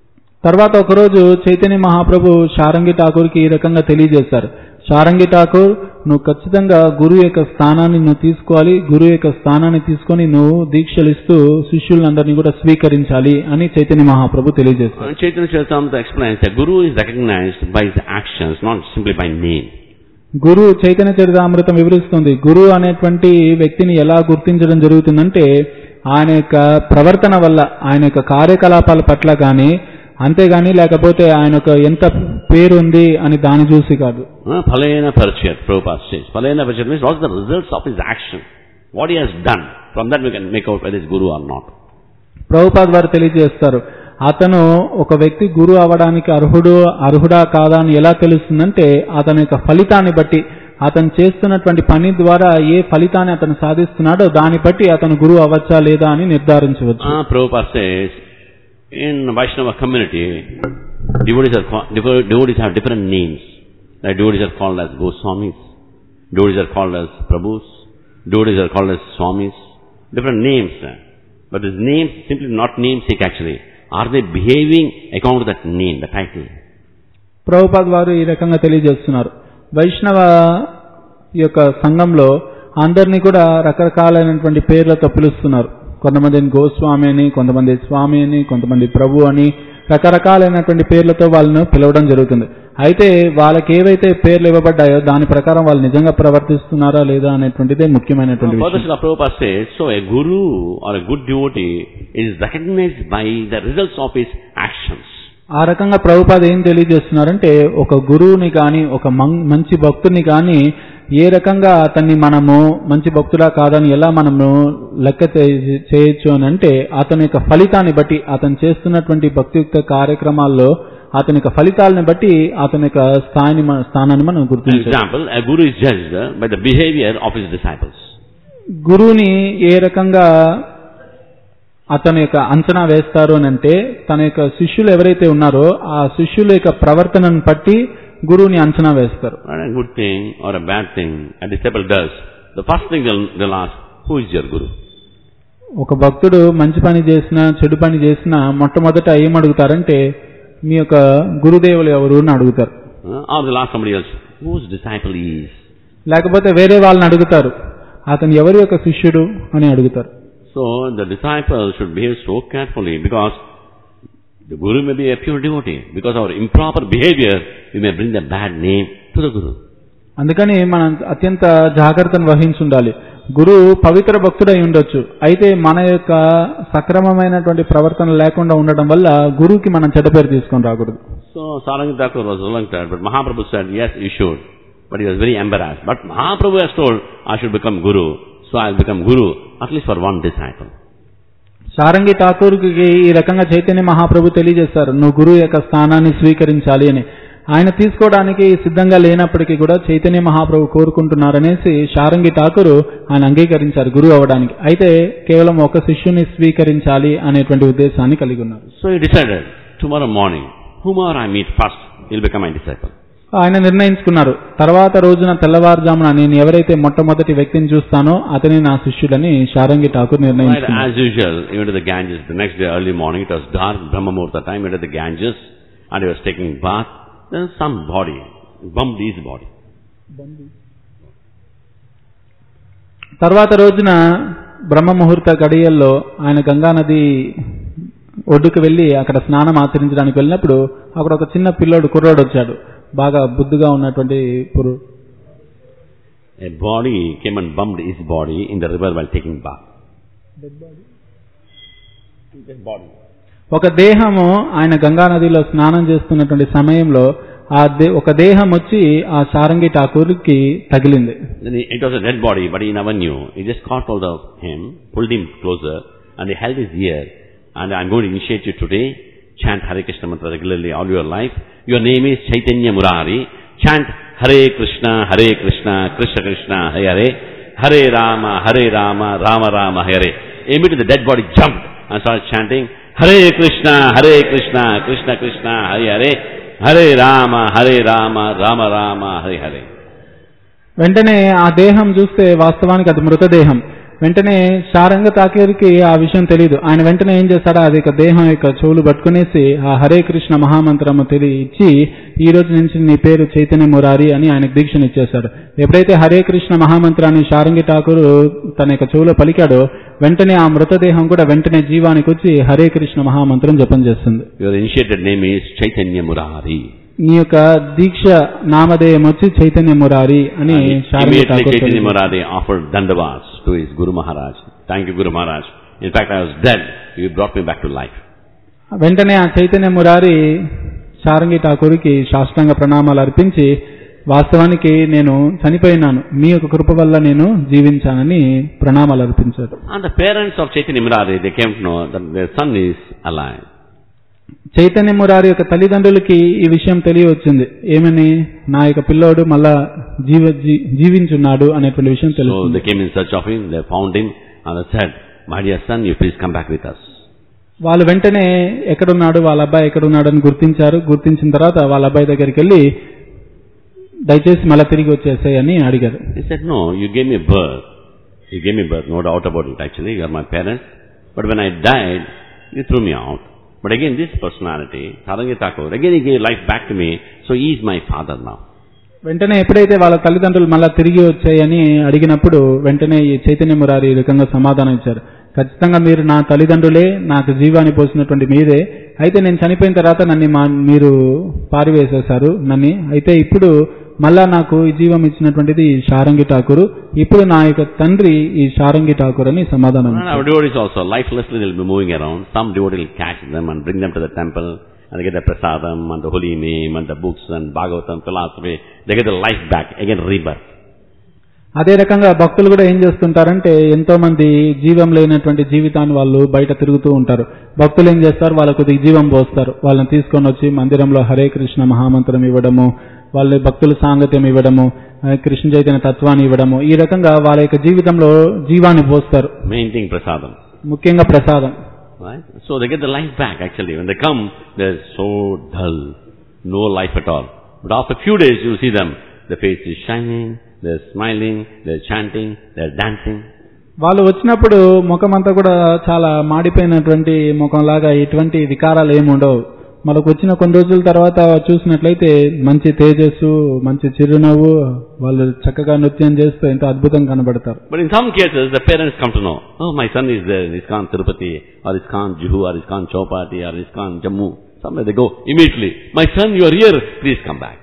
తర్వాత ఒకరోజు చైతన్య మహాప్రభు షారంగి ఠాకూర్కి ఈ రకంగా తెలియజేశారు షారంగి ఠాకూర్ నువ్వు ఖచ్చితంగా గురువు యొక్క స్థానాన్ని నువ్వు తీసుకోవాలి గురువు యొక్క స్థానాన్ని తీసుకొని నువ్వు దీక్షలు ఇస్తూ శిష్యులందరినీ కూడా స్వీకరించాలి అని చైతన్య మహాప్రభు తెలియజేశారు And Chaitanya Charitamrita explains that Guru is recognized by his actions, not simply by name. గురు చైతన్య చరితామృతం వివరిస్తుంది గురువు అనేటువంటి వ్యక్తిని ఎలా గుర్తించడం జరుగుతుందంటే ఆయన యొక్క ప్రవర్తన వల్ల ఆయన యొక్క కార్యకలాపాల పట్ల కానీ అంతేగాని లేకపోతే ఆయన యొక్క ఎంత పేరు ఉంది అని దాన్ని చూసి కాదు Uh, Phalena Parichat, Prabhupada says. Phalena Parichat means what are the results of his action? What he has done. From that we can make out whether he's Guru or not. Prabhupad వారు తెలియజేస్తారు అతను ఒక వ్యక్తి గురువు అవడానికి అర్హుడు అర్హుడా కాదా అని ఎలా తెలుస్తుందంటే అతని యొక్క ఫలితాన్ని బట్టి అతను చేస్తున్నటువంటి పని ద్వారా ఏ ఫలితాన్ని అతను సాధిస్తున్నాడో దాన్ని బట్టి అతను గురువు అవ్వచ్చా లేదా అని నిర్ధారించవచ్చు Uh, Prabhupada says, in Vaishnava community, devotees, are called, devo- devotees have different names. Like devotees are called as Goswamis, devotees are called as Prabhus, devotees are called as Swamis, different names. uh. But these names simply not namesake actually. Are they behaving according to that name, the title? Prabhupad వారు ఈ రకంగా తెలియజేస్తున్నారు వైష్ణవ యొక్క సంఘంలో అందరినీ కూడా రకరకాలైనటువంటి పేర్లతో పిలుస్తున్నారు కొంతమందిని గోస్వామి అని కొంతమంది స్వామి అని కొంతమంది ప్రభు అని రకరకాలైనటువంటి పేర్లతో వాళ్ళను పిలవడం జరుగుతుంది అయితే వాళ్ళకి ఏవైతే పేర్లు ఇవ్వబడ్డాయో దాని ప్రకారం వాళ్ళు నిజంగా ప్రవర్తిస్తున్నారా లేదా అనేటువంటిదే ముఖ్యమైనటువంటి Further, విషయం Srila Prabhupada says, so a guru or a good devotee is recognized by the results of his actions. ఆ రకంగా ప్రభుపాద ఏం తెలియజేస్తున్నారంటే ఒక గురువుని కానీ ఒక మం- మంచి భక్తుని కానీ ఏ రకంగా అతన్ని మనము మంచి భక్తుడా కాదని ఎలా మనము లెక్క చే- చేయొచ్చు అని అంటే అతని యొక్క ఫలితాన్ని బట్టి అతను చేస్తున్నటువంటి భక్తియుక్త కార్యక్రమాల్లో అతని యొక్క ఫలితాలను బట్టి అతని యొక్క స్థాయిని మన- స్థానాన్ని మనం For గుర్తించాలి example, a guru is judged uh, by the behavior of his disciples. గురువుని ఏ రకంగా అతని యొక్క అంచనా వేస్తారు అని అంటే తన యొక్క శిష్యులు ఎవరైతే ఉన్నారో ఆ శిష్యుల యొక్క ప్రవర్తనను బట్టి గురువుని అంచనా వేస్తారు What a good thing or a bad thing a disciple does, the first thing they'll, they'll ask, who is your guru? ఒక భక్తుడు మంచి పని చేసినా చెడు పని చేసినా మొట్టమొదట ఏం అడుగుతారంటే మీ యొక్క గురుదేవులు ఎవరు అని అడుగుతారు Uh, or they'll ask somebody else, whose disciple he is? లేకపోతే వేరే వాళ్ళని అడుగుతారు అతను ఎవరి యొక్క శిష్యుడు అని అడుగుతారు So the disciple should behave so carefully because the guru may be a pure devotee. Because of our improper behavior, we may bring the bad name to the guru. అందుకని మనం అత్యంత జాగ్రత్తను వహించి ఉండాలి గురువు పవిత్ర భక్తుడై ఉండొచ్చు అయితే మన యొక్క సక్రమమైనటువంటి ప్రవర్తన లేకుండా ఉండడం వల్ల గురువుకి మనం చెడ్డ పేరు తీసుకొని రాకూడదు So Saranga Thakur was reluctant, but Mahaprabhu said, yes, you should. But he was very embarrassed. But Mahaprabhu has told, I should become guru. So I'll become guru, at least for one disciple. Sarangi ఠాకూర్కి ఈ రకంగా చైతన్య మహాప్రభు తెలియజేశారు నువ్వు గురువు యొక్క స్థానాన్ని స్వీకరించాలి అని ఆయన తీసుకోవడానికి సిద్ధంగా లేనప్పటికీ కూడా చైతన్య మహాప్రభు కోరుకుంటున్నారనేసి షారంగి ఠాకూర్ ఆయన అంగీకరించారు గురువు అవడానికి అయితే కేవలం ఒక శిష్యుని స్వీకరించాలి అనేటువంటి ఉద్దేశాన్ని కలిగి ఉన్నారు So he decided, tomorrow morning, whomever I meet first, he'll become my disciple. ఆయన నిర్ణయించుకున్నారు తర్వాత రోజున తెల్లవారుజామున నేను ఎవరైతే మొట్టమొదటి వ్యక్తిని చూస్తానో అతని నా శిష్యుడని షారంగి ఠాకూర్ Right, నిర్ణయించుకున్నారు as usual, he went to the Ganges. The next day, early morning, it was dark, Brahma Muhurta time, he went to the Ganges, and he was taking bath. Then some body bumped his body. తర్వాత రోజున బ్రహ్మ ముహూర్త గడియల్లో ఆయన గంగా నది ఒడ్డుకు వెళ్లి అక్కడ స్నానం ఆచరించడానికి వెళ్ళినప్పుడు అక్కడ ఒక చిన్న పిల్లోడు కుర్రోడు వచ్చాడు బాగా బుద్ధిగా ఉన్నటువంటి పురు A body came and bumped his body in the river while taking bath. Dead body. ఒక దేహము ఆయన గంగా నదిలో స్నానం చేస్తున్నటువంటి సమయంలో ఆ దే ఒక దేహం వచ్చి ఆ సారంగి ఠాకూర్కి తగిలింది Then he, it was a dead body, but he never knew. He just caught hold of him, pulled him closer, and he held his ear. And I'm going to initiate you today. Chant Hare Krishna mantra regularly all your life. Your name is Chaitanya Murari. Chant Hare Krishna, Hare Krishna, Krishna Krishna, Hare Hare. Hare Rama, Hare Rama, Rama Rama, Hare. Immediately the dead body jumped and started chanting Hare Krishna, Hare Krishna, Krishna Krishna, Hare Hare. Hare Rama, Hare Rama, Rama Rama, Hare Hare. వెంటనే ఆ దేహం చూస్తే వాస్తవానికి అది మృతదేహం వెంటనే శారంగ తాకేరికి ఆ విషయం తెలియదు ఆయన వెంటనే ఏం చేస్తాడో అది ఇక దేహం యొక్క చెవులు పట్టుకునేసి ఆ హరే కృష్ణ మహామంత్రము తెలియ ఇచ్చి ఈ రోజు నుంచి నీ పేరు చైతన్య మురారి అని ఆయనకు దీక్షను ఇచ్చేశాడు ఎప్పుడైతే హరే కృష్ణ మహామంత్రాన్ని శారంగి ఠాకూర్ తన యొక్క చెవులో పలికాడో వెంటనే ఆ మృతదేహం కూడా వెంటనే జీవానికి వచ్చి హరే కృష్ణ మహామంత్రం జపం చేస్తుంది Your initiated name is Chaitanya Murari. నీ యొక్క దీక్ష నామధేయం వచ్చి చైతన్య మురారి అని శారంగి Immediately ఠాకూర్ Chaitanya తెలియజేశాడు. Murari offered Dandavas to his Guru Maharaj. Thank you Guru Maharaj. In fact, I was dead. You brought me back to life. వెంటనే ఆ చైతన్య మురారి శారంగి ఠాకూర్కి సాష్టాంగ ప్రణామాలు అర్పించి వాస్తవానికి నేను చనిపోయినాను మీ యొక్క కృప వల్ల నేను జీవించానని ప్రణామాలు అర్పించాడు And the parents of Chaitanya Murari, they came to know that their son is alive. Chaitanya Murari యొక్క తల్లిదండ్రులకి ఈ విషయం తెలియవచ్చింది ఏమని నా యొక్క పిల్లోడు మళ్ళా జీవ జీ- జీవించున్నాడు అనేటువంటి విషయం So తెలుస్తుంది they came in search of him, they found him, and they said, My dear son, you please come back with us. వాళ్ళు వెంటనే ఎక్కడున్నాడు వాళ్ళ అబ్బాయి ఎక్కడున్నాడు అని గుర్తించారు గుర్తించిన తర్వాత వాళ్ళ అబ్బాయి దగ్గరికి వెళ్ళి దయచేసి మళ్ళీ తిరిగి వచ్చేసాయి అని అడిగారు He said, No, you gave me birth. You gave me birth, no doubt about it actually, you are my parents. But when I died, you threw me out. But again, this personality, Sarangi Thakur, again he gave life back to me, so he is my father now. వెంటనే ఎప్పుడైతే వాళ్ళ తల్లిదండ్రులు మళ్ళా తిరిగి వచ్చాయని అడిగినప్పుడు వెంటనే ఈ చైతన్య మురారి ఈ రకంగా సమాధానం ఇచ్చారు ఖచ్చితంగా మీరు నా తల్లిదండ్రులే నాకు జీవాన్ని పోసినటువంటి మీరే అయితే నేను చనిపోయిన తర్వాత నన్ను మా మీరు పారివేసేశారు నన్ను అయితే ఇప్పుడు మళ్ళా నాకు ఈ జీవం ఇచ్చినటువంటిది ఈ షారంగి ఠాకూరు ఇప్పుడు నా యొక్క తండ్రి ఈ షారంగి ఠాకూర్ అని సమాధానం And ఇచ్చారు. our devotees also, lifelessly they'll be moving around. Some devotee will catch them and bring them to the temple, and they get the prasadam and the holy name and the books and Bhagavatam, philosophy. They get the life back, again rebirth. అదే రకంగా భక్తులు కూడా ఏం చేస్తుంటారంటే ఎంతో మంది జీవం లేనటువంటి జీవితాన్ని వాళ్ళు బయట తిరుగుతూ ఉంటారు భక్తులు ఏం చేస్తారు వాళ్ళకు కొద్దిగా జీవం పోస్తారు వాళ్ళని తీసుకొని వచ్చి మందిరంలో హరే కృష్ణ మహామంత్రం ఇవ్వడము వాళ్ళ భక్తుల సాంగత్యం ఇవ్వడము ఆ, కృష్ణ చైతన్య తత్వాన్ని ఇవ్వడము ఈ రకంగా వాళ్ళ యొక్క జీవితంలో జీవాన్ని పోస్తారు Main thing prasadam. ముఖ్యంగా ప్రసాదం Right? So they get the life back actually. When they come, they're so dull. No life at all. But after a few days you see them. The face is shining, they're smiling, they're chanting, they're dancing. వాళ్ళు వచ్చినప్పుడు ముఖం అంతా కూడా చాలా మాడిపోయినటువంటి ముఖం లాగా ఎటువంటి వికారాలు ఏమి ఉండవు మనకు వచ్చిన కొన్ని రోజుల తర్వాత చూసినట్లయితే మంచి తేజస్సు మంచి చిరునవ్వు వాళ్ళు చక్కగా నృత్యం చేస్తూ ఎంతో అద్భుతంగా కనబడతారు But in some cases, the parents come to know, oh, my son is there in ISKCON Tirupati, or ISKCON Juhu, or ISKCON Chowpati, or ISKCON Jammu. Somewhere they go immediately. My son, you are here, please come back.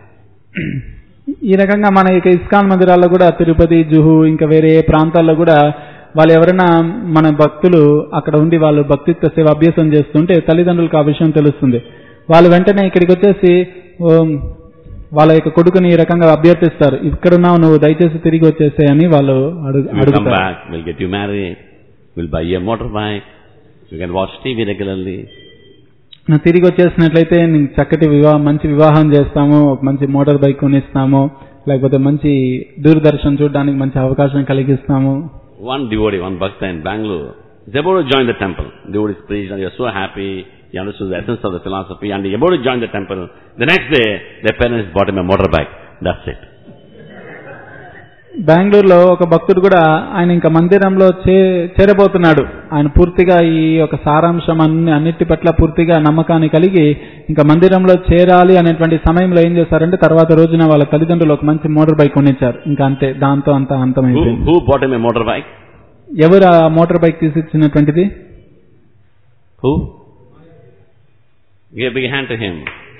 ఈ రకంగా మన ఇక ISKCON మందిరాల్లో కూడా తిరుపతి జుహు ఇంకా వేరే ఏ ప్రాంతాల్లో కూడా వాళ్ళు ఎవరైనా మన భక్తులు అక్కడ ఉండి వాళ్ళు భక్తిత్వ సేవ అభ్యాసం చేస్తుంటే తల్లిదండ్రులకు ఆ విషయం తెలుస్తుంది వాళ్ళు వెంటనే ఇక్కడికి వచ్చేసి ఓం, వాళ్ళ యొక్క కొడుకుని ఈ రకంగా అభ్యర్థిస్తారు ఇక్కడున్నావు నువ్వు దయచేసి తిరిగి వచ్చేసేయని వాళ్ళు అడుగు You come అడుగుతారు back, we'll get you married, we'll buy you a motorbike, you can watch TV regularly. నువ్వు తిరిగి వచ్చేసినట్లయితే నీకు చక్కటి వివాహం మంచి వివాహం చేస్తాము ఒక మంచి మోటార్ బైక్ కొనిస్తాము లేకపోతే మంచి దూరదర్శన్ చూడడానికి మంచి అవకాశం కలిగిస్తాము One devotee, one bhakta in Bangalore, is about to join the temple. Devotee is preached and you're so happy, he understood the essence of the philosophy and he's about to join the temple. The next day, their parents bought him a motorbike. That's it. బెంగళూరులో ఒక భక్తుడు కూడా ఆయన ఇంకా మందిరంలో చే చేరబోతున్నాడు ఆయన పూర్తిగా ఈ యొక్క సారాంశం అన్ని అన్నిటి పట్ల పూర్తిగా నమ్మకాన్ని కలిగి ఇంకా మందిరంలో చేరాలి అనేటువంటి సమయంలో ఏం చేశారంటే తర్వాత రోజున వాళ్ళ తల్లిదండ్రులు ఒక మంచి మోటార్ బైక్ కొనిచ్చారు ఇంకా అంతే దాంతో అంతా Who, అంతమైపోయింది who bought him a motorbike? ఎవరు ఆ మోటార్ బైక్ తీసిచ్చినటువంటిది Who? Give a big hand to him.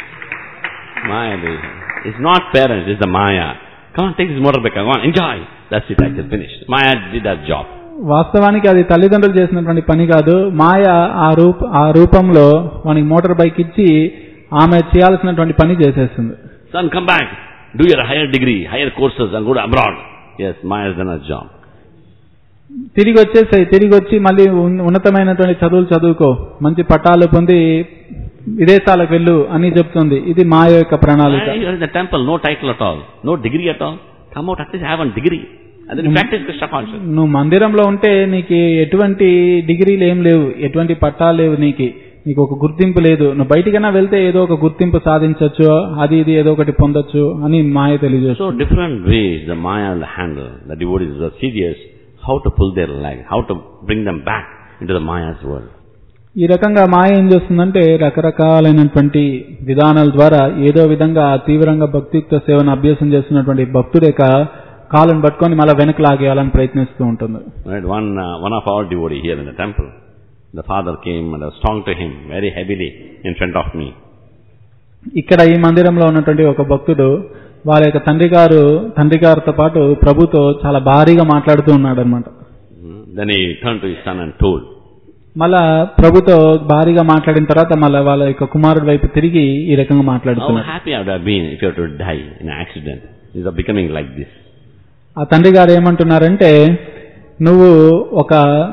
Maya did. It's not parents, it's the Maya. Come on, take this motorbike, come on, enjoy. That's it, I just finished. Maya did that job. వాస్తవానికి అది తల్లిదండ్రులు చేసినటువంటి పని కాదు మాయ ఆ రూప ఆ రూపంలో వానికి మోటార్ బైక్ ఇచ్చి ఆమె చేయాల్సినటువంటి పని చేసేస్తుంది Son, come back. Do your higher degree, higher courses and go to abroad. Yes, Maya's done her job. తిరిగి వచ్చేసాయి తిరిగి వచ్చి మళ్ళీ ఉన్- ఉన్నతమైనటువంటి చదువులు చదువుకో మంచి పట్టాలు పొంది విదేశాలకు వెళ్ళు అని చెప్తుంది ఇది మాయ యొక్క ప్రణాళిక Why You're in the temple, no title at all, no degree at all. Come out, at least have one degree. And then you practice Krishna consciousness. నువ్వు మందిరంలో ఉంటే నీకు ఎటువంటి డిగ్రీలు ఏం లేవు ఎటువంటి పట్టాలు లేవు నీకు నీకు ఒక గుర్తింపు లేదు నువ్వు బయటికైనా వెళ్తే ఏదో ఒక గుర్తింపు సాధించవచ్చు అది ఇది ఏదో ఒకటి పొందొచ్చు అని మాయ తెలియజేస్తుంది So different ways the Maya will handle. The devotees are serious. how to pull their leg, how to bring them back into the Maya's world. ఈ రకంగా మాయ ఏం చేస్తుందంటే రకరకాలైనటువంటి విధానాల ద్వారా ఏదో విధంగా తీవ్రంగా భక్తియుక్త సేవను అభ్యాసం చేస్తున్నటువంటి భక్తుడి యొక్క కాలను పట్టుకొని మళ్ళీ వెనక్కి లాగేయాలని ప్రయత్నిస్తూ ఉంటుంది Right? One, uh, one of our devotee here in the temple, the father came and I was talking to him very heavily in front of me. ఇక్కడ ఈ మందిరంలో ఉన్నటువంటి ఒక భక్తుడు వాళ్ళ యొక్క తండ్రి గారు తండ్రి గారితో పాటు ప్రభుతో చాలా భారీగా మాట్లాడుతూ ఉన్నాడు అనమాట Mm. Then he turned to his son and told, మళ్ళా ప్రభుతో భారీగా మాట్లాడిన తర్వాత మళ్ళీ వాళ్ళ యొక్క కుమారుడి వైపు తిరిగి ఈ రకంగా How మాట్లాడుతున్నాడు happy I would have been if you were to die in an accident. These are becoming like this. ఆ తండ్రి గారు ఏమంటున్నారంటే నువ్వు ఒక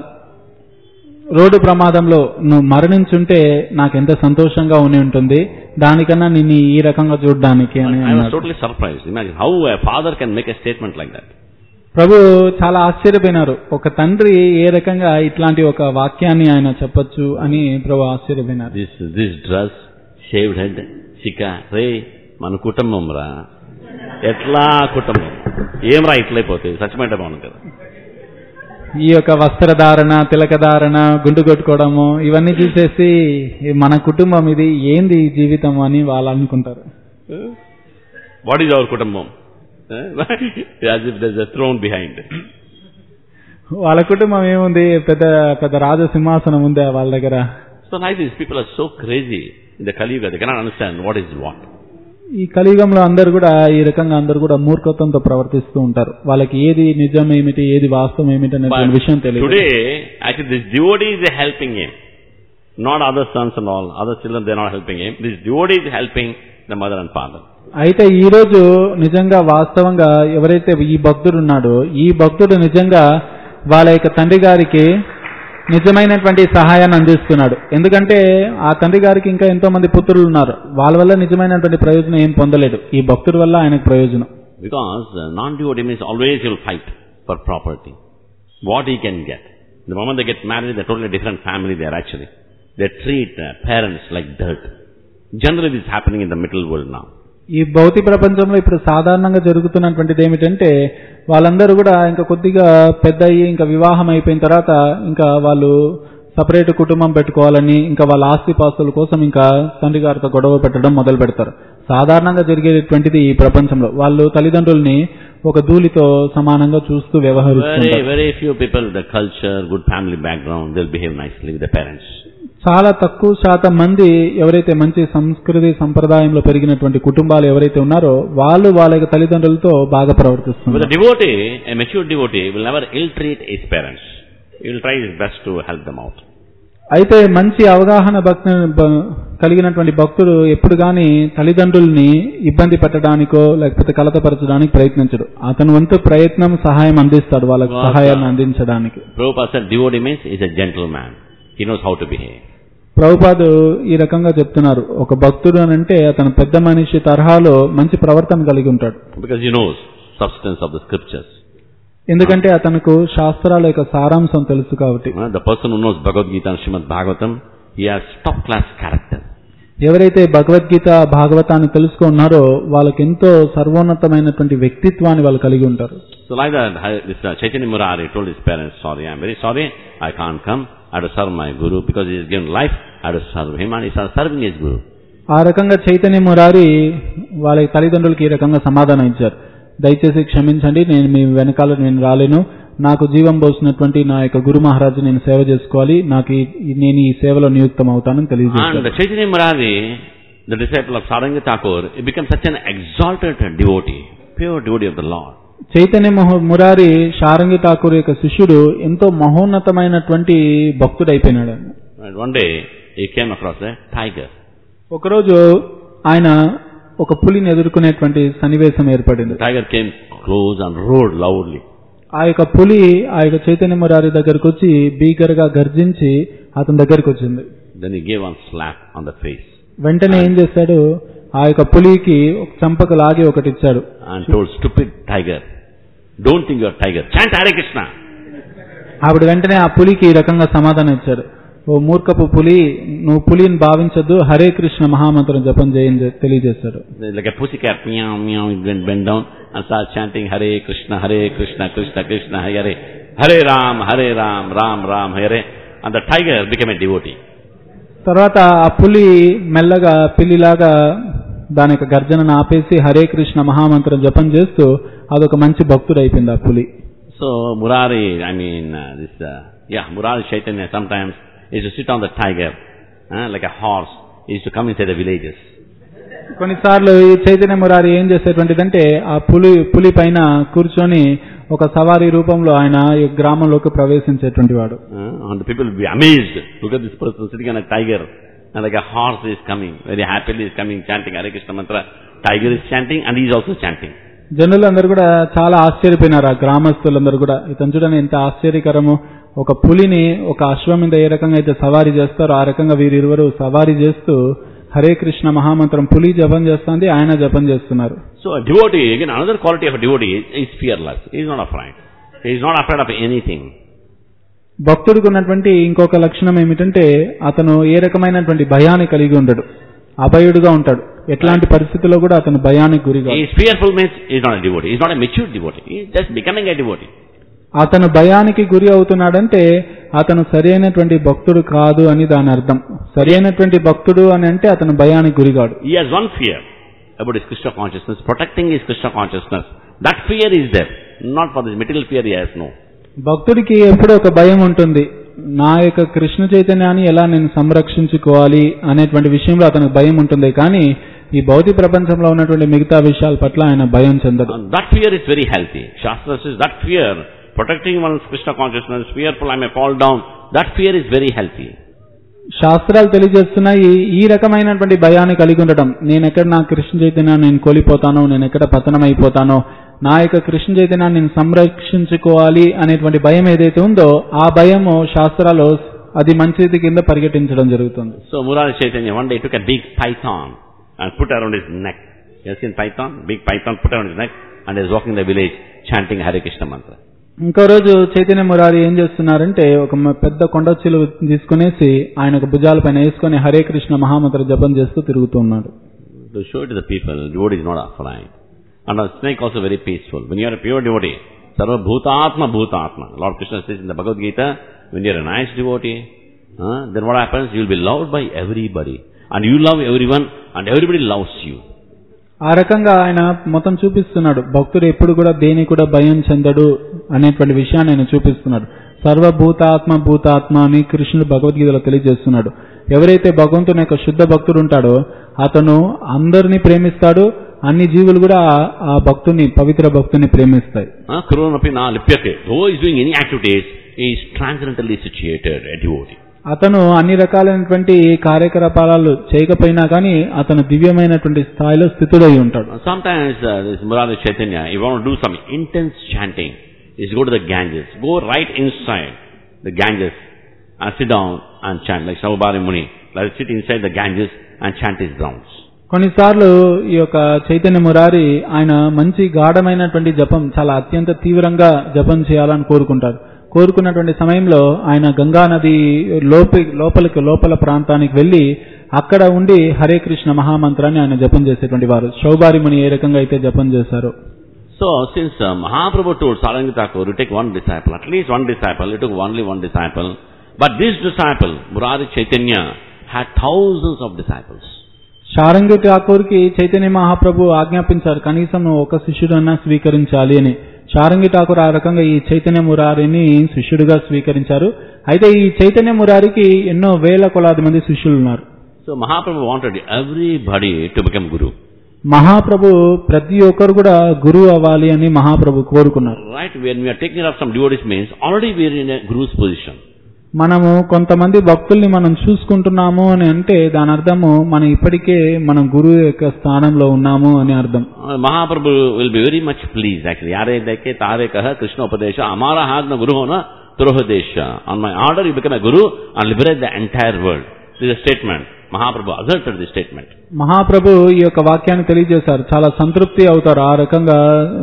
రోడ్డు ప్రమాదంలో నువ్వు మరణించుంటే నాకు ఎంత సంతోషంగా ఉని ఉంటుంది దానికన్నా నిన్ను ఈ రకంగా చూడడానికి అని I was అన్నాడు totally surprised. Imagine how a father can make a statement like that. ప్రభు చాలా ఆశ్చర్యపోయినారు ఒక తండ్రి ఏ రకంగా ఇట్లాంటి ఒక వాక్యాన్ని ఆయన చెప్పొచ్చు అని ప్రభు ఆశ్చర్యపోయినారు This, this dress, shaved head, చిక రే మన కుటుంబం రా ఎట్లా కుటుంబం ఏం రా ఇట్లయిపోతే సత్యమైన బాగుంది కదా ఈ యొక్క వస్త్రధారణ తిలకధారణ గుండు కొట్టుకోవడము ఇవన్నీ చూసేసి ఈ మన కుటుంబం ఇది ఏంది ఈ జీవితం అని వాళ్ళు అనుకుంటారు వాట్ ఈజ్ అవర్ కుటుంబం as if they're thrown behind వాళ్ళ కుటుంబం ఏముంది పెద్ద పెద్ద రాజ సింహాసనం ఉంది వాళ్ళ దగ్గర so like these people are so crazy in the Kaliyuga they cannot understand what is what ఈ కలియుగంలో అందరు కూడా ఈ రకంగా అందరు కూడా మూర్ఖత్వంతో ప్రవర్తిస్తూ ఉంటారు వాళ్ళకి ఏది నిజం ఏమిటి ఏది వాస్తవం ఏమిటి అనే విషయం తెలియదు today actually this devotee is helping him not other sons and all other children they are not helping him this devotee is helping the mother and father అయితే ఈ రోజు నిజంగా వాస్తవంగా ఎవరైతే ఈ భక్తుడు ఉన్నాడో ఈ భక్తుడు నిజంగా వాళ్ళ యొక్క తండ్రి గారికి నిజమైనటువంటి సహాయాన్ని అందిస్తున్నాడు ఎందుకంటే ఆ తండ్రి గారికి ఇంకా ఎంతో మంది పుత్రులు ఉన్నారు వాళ్ళ వల్ల నిజమైనటువంటి ప్రయోజనం ఏం పొందలేడు ఈ భక్తుడి వల్ల ఆయనకు ప్రయోజనం Because uh, non-devotee means always he'll fight for property. What he can get. The moment they get married, they're totally different family they are actually. They treat uh, parents like dirt. Generally this is happening in the middle world now. ఈ భౌతిక ప్రపంచంలో ఇప్పుడు సాధారణంగా జరుగుతున్నటువంటిది ఏమిటంటే వాళ్ళందరూ కూడా ఇంకా కొద్దిగా పెద్ద అయ్యి ఇంకా వివాహం అయిపోయిన తర్వాత ఇంకా వాళ్ళు సపరేట్ కుటుంబం పెట్టుకోవాలని ఇంకా వాళ్ళ ఆస్తి పాస్తుల కోసం ఇంకా తండ్రి గారితో గొడవ పెట్టడం మొదలు పెడతారు సాధారణంగా జరిగేటువంటిది ఈ ప్రపంచంలో వాళ్ళు తల్లిదండ్రుల్ని ఒక ధూళితో సమానంగా చూస్తూ Very, వ్యవహరిస్తుంటారు very few people with the culture, good family background, they'll behave nicely with their parents. చాలా తక్కువ శాతం మంది ఎవరైతే మంచి సంస్కృతి సంప్రదాయంలో పెరిగినటువంటి కుటుంబాలు ఎవరైతే ఉన్నారో వాళ్ళు వాళ్ళ యొక్క తల్లిదండ్రులతో బాగా But ప్రవర్తిస్తున్నారు the devotee, a mature devotee, will never ill-treat his parents. He will try his best to help them out. అయితే మంచి అవగాహన భక్తి బ- కలిగినటువంటి భక్తుడు ఎప్పుడు గాని తల్లిదండ్రుల్ని ఇబ్బంది పెట్టడానికో లేకపోతే కలతపరచడానికి ప్రయత్నించడు అతని వంతు ప్రయత్నం సహాయం అందిస్తాడు వాళ్ళకి Wow. సహాయాన్ని అందించడానికి Prabhupada said devotee means he's a gentleman. He knows how to behave. ప్రభుపాదు ఈ రకంగా చెప్తున్నారు ఒక భక్తుడు అని అంటే అతను పెద్ద మనిషి తరహాలో మంచి ప్రవర్తన కలిగి ఉంటాడు Because he knows substance of the scriptures. ఎందుకంటే అతనికి శాస్త్రాల యొక్క సారాంశం తెలుసు కాబట్టి Uh, the person who knows Bhagavad Gita and Srimad Bhagavatam, he has top class character. ఎవరైతే భగవద్గీత భాగవతాన్ని తెలుసుకున్నారో వాళ్ళకి ఎంతో సర్వోన్నతమైనటువంటి వ్యక్తిత్వాన్ని వాళ్ళు కలిగి ఉంటారు So like that, I- this uh, Chaitanya Murari told his parents, sorry, I'm very sorry, I can't come. I have to serve my Guru because he has given life, I have to serve him and he started serving his Guru. ఆ రకంగా చైతన్య మురారి వాళ్ళ తల్లిదండ్రులకి ఈ రకంగా సమాధానం ఇచ్చారు దయచేసి క్షమించండి నేను మీ వెనకాల నేను రాలేను నాకు జీవం పోసినటువంటి నా యొక్క గురు మహారాజు నేను సేవ చేసుకోవాలి నాకు ఈ- ఈ- నేను ఈ సేవలో నియుక్తం అవుతానని And తెలియజేశారు the Chaitanya Murari, the disciple of Saranga Thakur, he became such an exalted devotee, pure devotee of the Lord. Chaitanya మహో- Murari షారంగి Thakur యొక్క శిష్యుడు ఎంతో మహోన్నతమైనటువంటి భక్తుడు అయిపోయినాడు And one day, he came across a tiger. ఒకరోజు ఆయన ఒక పులిని ఎదుర్కొనేటువంటి సన్నివేశం ఏర్పడింది The tiger came close and roared loudly. ఆ యొక్క పులి ఆ యొక్క చైతన్య మురారి దగ్గరకు వచ్చి భీకరగా గర్జించి అతని దగ్గరికి వచ్చింది Then he gave one slap on the face వెంటనే ఏం చేశాడు ఆ యొక్క పులికి ఒక చంపక లాగి ఒకటి ఇచ్చాడు and told, stupid tiger, don't think you're tiger. Chant Hare Krishna. ఆవిడ వెంటనే ఆ పులికి ఈ రకంగా సమాధానం ఇచ్చాడు ఓ మూర్ఖపు పులి నువ్వు పులిని భావించొద్దు హరే కృష్ణ మహామంత్రం జపం చేయని చె- తెలియజేశాడు Like a pussycat, meow, meow, he went bend down and started chanting Hare Krishna, Hare Krishna, Krishna Krishna, Hare Hare. Hare Ram, Hare Ram, Ram Ram, Hare. And the tiger became a devotee. తర్వాత ఆ పులి మెల్లగా పిల్లిలాగా దాని యొక్క గర్జనను ఆపేసి హరే కృష్ణ మహామంత్రం జపం చేస్తూ అదొక మంచి భక్తుడు అయిపోయింది ఆ పులి So Murari, I mean, uh, this, uh, yeah, Murari Chaitanya sometimes used to sit on the tiger, uh, like a horse. He used to come inside the villages. కొన్నిసార్లు ఈ చైతన్య మురారి ఏం చేసేటువంటిదంటే ఆ పులి పులి పైన కూర్చొని ఒక సవారీ రూపంలో ఆయన ఈ గ్రామంలోకి ప్రవేశించేటువంటి వాడు Uh, and the people will be amazed. Look at this person sitting on a tiger. And like a horse is coming, very happily is coming, chanting Hare Krishna mantra. Tiger is chanting and he is also chanting. జనులందరూ కూడా చాలా ఆశ్చర్యపోయినారు ఆ గ్రామస్తులందరూ కూడా ఇతను చూడని ఎంత ఆశ్చర్యకరము ఒక పులిని ఒక అశ్వం మీద ఏ రకంగా అయితే సవారీ చేస్తారో ఆ రకంగా వీరిరువురు సవారీ చేస్తూ హరే కృష్ణ మహామంత్రం పులి జపం చేస్తుంది ఆయన జపం చేస్తున్నారు So a devotee, again another quality of a devotee is, is fearless. He is not afraid. He is not afraid of anything. భక్తుడికి ఉన్నటువంటి ఇంకొక లక్షణం ఏమిటంటే అతను ఏ రకమైనటువంటి భయాన్ని కలిగి ఉండడు అభయుడుగా ఉంటాడు ఎట్లాంటి పరిస్థితుల్లో కూడా అతను భయానికి గురిగా He is fearful means he is not a devotee. He is not a mature devotee. He is just becoming a devotee. అతను భయానికి గురి అవుతున్నాడంటే అతను సరైనటువంటి భక్తుడు కాదు అని దాని అర్థం సరైనటువంటి భక్తుడు అని అంటే అతను భయానికి గురిగాడు He has one fear about his Krishna consciousness, protecting his Krishna consciousness. That fear is there. Not for this material fear he has no. భక్తుడికి ఎప్పుడూ ఒక భయం ఉంటుంది నా యొక్క కృష్ణ చైతన్యాన్ని ఎలా నేను సంరక్షించుకోవాలి అనేటువంటి విషయంలో అతనికి భయం ఉంటుంది కానీ ఈ భౌతిక ప్రపంచంలో ఉన్నటువంటి మిగతా విషయాల పట్ల ఆయన భయం చెందడు And that fear is very healthy. Shastra says that fear, protecting one's Krishna consciousness, fearful I may fall down, that fear is very healthy. శాస్త్రాలు తెలియజేస్తున్నాయి ఈ రకమైనటువంటి భయాన్ని కలిగి ఉండటం నేను ఎక్కడ నా కృష్ణ చైతన్యాన్ని నేను కోల్పోతానో నేను ఎక్కడ పతనం అయిపోతానో నా యొక్క కృష్ణ చైతన్యాన్ని నేను సంరక్షించుకోవాలి అనేటువంటి భయం ఏదైతే ఉందో ఆ భయము శాస్త్రాలు అది మంచిది కింద పరిగెట్టించడం జరుగుతుంది So Murari Chaitanya one day took a big python and put around his neck. You have seen python? Big python put around his neck and he was walking the village chanting Hare Krishna mantra. ఇంకో రోజు చైతన్య మురారి ఏం చేస్తున్నారంటే ఒక మ- పెద్ద కొండ చిలువ తీసుకునేసి ఆయన ఒక భుజాల పైన వేసుకొని హరే కృష్ణ మహామంత్ర జపం చేస్తూ తిరుగుతూ ఉన్నాడు To show it to the people, devotee is not afraid. And a snake also very peaceful. When you are a pure devotee, Sarva Bhutatma Bhutatma. Lord Krishna says in the Bhagavad Gita, when you are a nice devotee, uh, then what happens? You will be loved by everybody. And you love everyone and everybody loves you. ఆ రకంగా ఆయన మొత్తం చూపిస్తున్నాడు భక్తుడు ఎప్పుడు కూడా దేని కూడా భయం చెందడు అనేటువంటి విషయాన్ని ఆయన చూపిస్తున్నాడు సర్వభూతాత్మ భూతాత్మ అని కృష్ణుడు భగవద్గీతలో తెలియజేస్తున్నాడు ఎవరైతే భగవంతుని యొక్క శుద్ధ భక్తుడు ఉంటాడో అతను అందరినీ ప్రేమిస్తాడు అన్ని జీవులు కూడా ఆ- ఆ భక్తుని పవిత్ర భక్తుని ప్రేమిస్తాయి Uh, Kurunapi na lipyate. Though he is doing any activities, he is transcendentally situated, a devotee. అతను అన్ని రకాలైనటువంటి కార్యకలాపాలు చేయకపోయినా కానీ అతను దివ్యమైనటువంటి స్థాయిలో స్థితుడై ఉంటాడు Uh, Sometimes uh, this Murari Chaitanya, if you want to do some intense chanting, is go to the Ganges. Go right inside the Ganges and sit down and chant, like Saubari Muni. Like sit inside the Ganges and chant his grounds. కొన్నిసార్లు ఈ యొక్క చైతన్య మురారి ఆయన మంచి గాఢమైనటువంటి జపం చాలా అత్యంత తీవ్రంగా జపం చేయాలని కోరుకుంటారు కోరుకున్నటువంటి సమయంలో ఆయన గంగా నది లోపి లోపలికి లోపల ప్రాంతానికి వెళ్లి అక్కడ ఉండి హరే కృష్ణ మహామంత్రాన్ని ఆయన జపం చేసేటువంటి వారు శౌబారి ముని ఏ రకంగా అయితే జపం చేశారో So, since uh, Mahaprabhu told Saranga Thakur, you take one disciple, at least one disciple, he took only one disciple. But this disciple, Murari Chaitanya, had thousands of disciples. షారంగి ఠాకూర్కి Chaitanya మహాప్రభు ఆజ్ఞాపించారు కనీసం నువ్వు ఒక శిష్యుడన్నా స్వీకరించాలి అని షారంగి ఠాకూర్ ఆ రకంగా ఈ చైతన్య మురారిని శిష్యుడిగా స్వీకరించారు అయితే ఈ చైతన్య మురారికి ఎన్నో వేల కొలాది మంది శిష్యులు ఉన్నారు So Mahaprabhu wanted everybody to become Guru. మహాప్రభు ప్రతి ఒక్కరు కూడా గురువు అవ్వాలి అని మహాప్రభు కోరుకున్నారు Right? When we are taking care of some devotees means, already we are in a Guru's position. మనము కొంతమంది భక్తుల్ని మనం చూసుకుంటున్నాము అని అంటే దాని అర్థము మనం ఇప్పటికే మనం గురువు యొక్క స్థానంలో ఉన్నాము అని అర్థం Uh, Mahaprabhu will be very much pleased actually. Yare deke tare kaha Krishna upadesha amara hagna guru hona turohadesha. On my order you become a guru and liberate the entire world. This is a statement. Mahaprabhu asserted this statement. మహాప్రభు ఈ యొక్క వాక్యాన్ని తెలియజేశారు చాలా సంతృప్తి అవుతారు ఆ రకంగా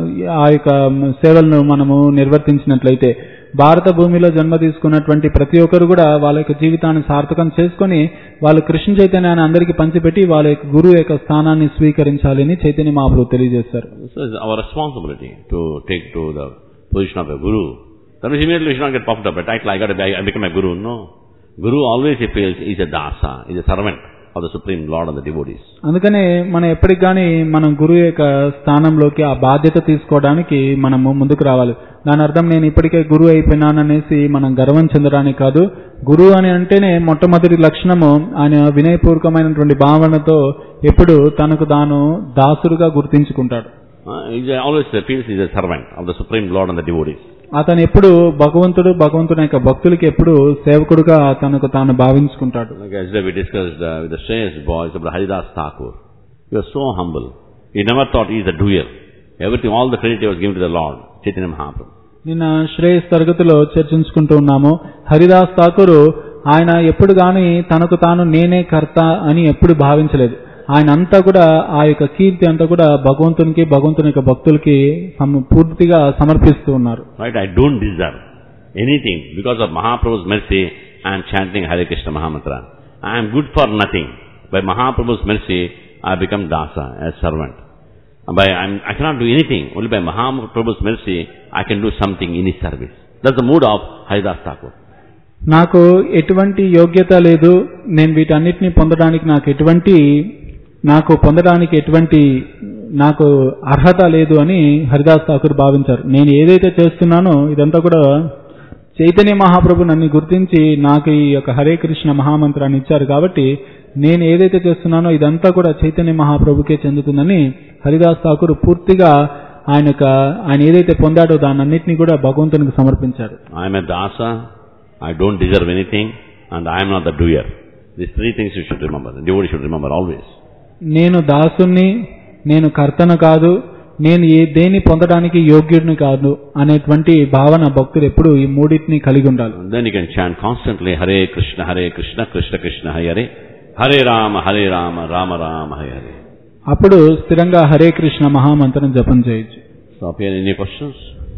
ఆ యొక్క సేవలను మనము నిర్వర్తించినట్లయితే భారత భూమిలో జన్మ తీసుకున్నటువంటి ప్రతి ఒక్కరు కూడా వాళ్ళ యొక్క జీవితాన్ని సార్థకం చేసుకొని వాళ్ళు కృష్ణ చైతన్యాన్ని అందరికీ పంచిపెట్టి వాళ్ళ యొక్క గురువు యొక్క స్థానాన్ని స్వీకరించాలని చైతన్య మహాప్రభు తెలియజేశారు So it's our responsibility to take to the position of a guru Then immediately we should not get puffed up. A title, I got to be, I become a guru. No. Guru always he feels is a dasa, is a servant of the Supreme Lord and the devotees. అందుకనే మనం ఎప్పటికి కానీ మనం గురువు యొక్క స్థానంలోకి ఆ బాధ్యత తీసుకోవడానికి మనము ముందుకు రావాలి దాని అర్థం నేను ఇప్పటికే గురువు అయిపోయినాననేసి మనం గర్వం చెందడానికి కాదు గురువు అని అంటేనే మొట్టమొదటి లక్షణము ఆయన వినయపూర్వకమైనటువంటి భావనతో ఎప్పుడు తనకు తాను దాసుడుగా గుర్తించుకుంటాడు Uh, he always feels he is a servant of the Supreme Lord and the devotees. అతను ఎప్పుడు భగవంతుడు భగవంతుని యొక్క భక్తులకి ఎప్పుడు సేవకుడుగా తనకు తాను భావించుకుంటాడు Like yesterday we discussed uh, with the Shreyas boys about Haridas Thakur. He was so humble. He never thought he is a doer. Everything, all the credit he was given to the Lord, Chaitanya Mahaprabhu. నిన్న శ్రేయస్ తరగతిలో చర్చించుకుంటూ ఉన్నాము హరిదాస్ ఠాకూరు ఆయన ఎప్పుడు గాని తనకు తాను నేనే కర్త అని ఎప్పుడు భావించలేదు ఆయన అంతా కూడా ఆ యొక్క కీర్తి అంతా కూడా భగవంతునికి భగవంతుని యొక్క భక్తులకి సమ- పూర్తిగా సమర్పిస్తూ ఉన్నారు Right? I don't deserve anything. Because of Mahaprabhu's mercy, I am chanting Hare Krishna Mahamantra. I am good for nothing. By Mahaprabhu's mercy, I become dasa, a servant. And By, I'm, I cannot do anything. Only by Mahaprabhu's mercy, I can do something in his service. That's the mood of Haridas Thakur. నాకు ఎటువంటి యోగ్యత లేదు నేను వీటన్నిటిని పొందడానికి నాకు ఎటువంటి నాకు పొందడానికి ఎటువంటి నాకు అర్హత లేదు అని హరిదాస్ ఠాకూర్ భావించారు నేను ఏదైతే చేస్తున్నానో ఇదంతా కూడా చైతన్య మహాప్రభు నన్ను గుర్తించి నాకు ఈ యొక్క హరే కృష్ణ మహామంత్రాన్ని ఇచ్చారు కాబట్టి నేను ఏదైతే చేస్తున్నానో ఇదంతా కూడా చైతన్య మహాప్రభుకే చెందుతుందని హరిదాస్ ఠాకూర్ పూర్తిగా ఆయన యొక్క ఆయన ఏదైతే పొందాడో దానన్నిటిని కూడా భగవంతునికి సమర్పించారు I am a dasa, I don't deserve anything, and I am not the doer. These three things you should remember. The devotee should remember always. నేను దాసుని నేను కర్తను కాదు నేను ఏ దేన్ని పొందడానికి యోగ్యుడిని కాదు అనేటువంటి భావన భక్తులు ఎప్పుడు ఈ మూడింటిని కలిగి ఉండాలి And then you can chant constantly Hare Krishna, Hare Krishna, Krishna Krishna, Hare Hare, Hare Rama, Hare Rama, Rama Rama, Hare Hare. అప్పుడు స్థిరంగా హరే కృష్ణ మహామంత్రం జపం చేయొచ్చు Stop here. Any questions?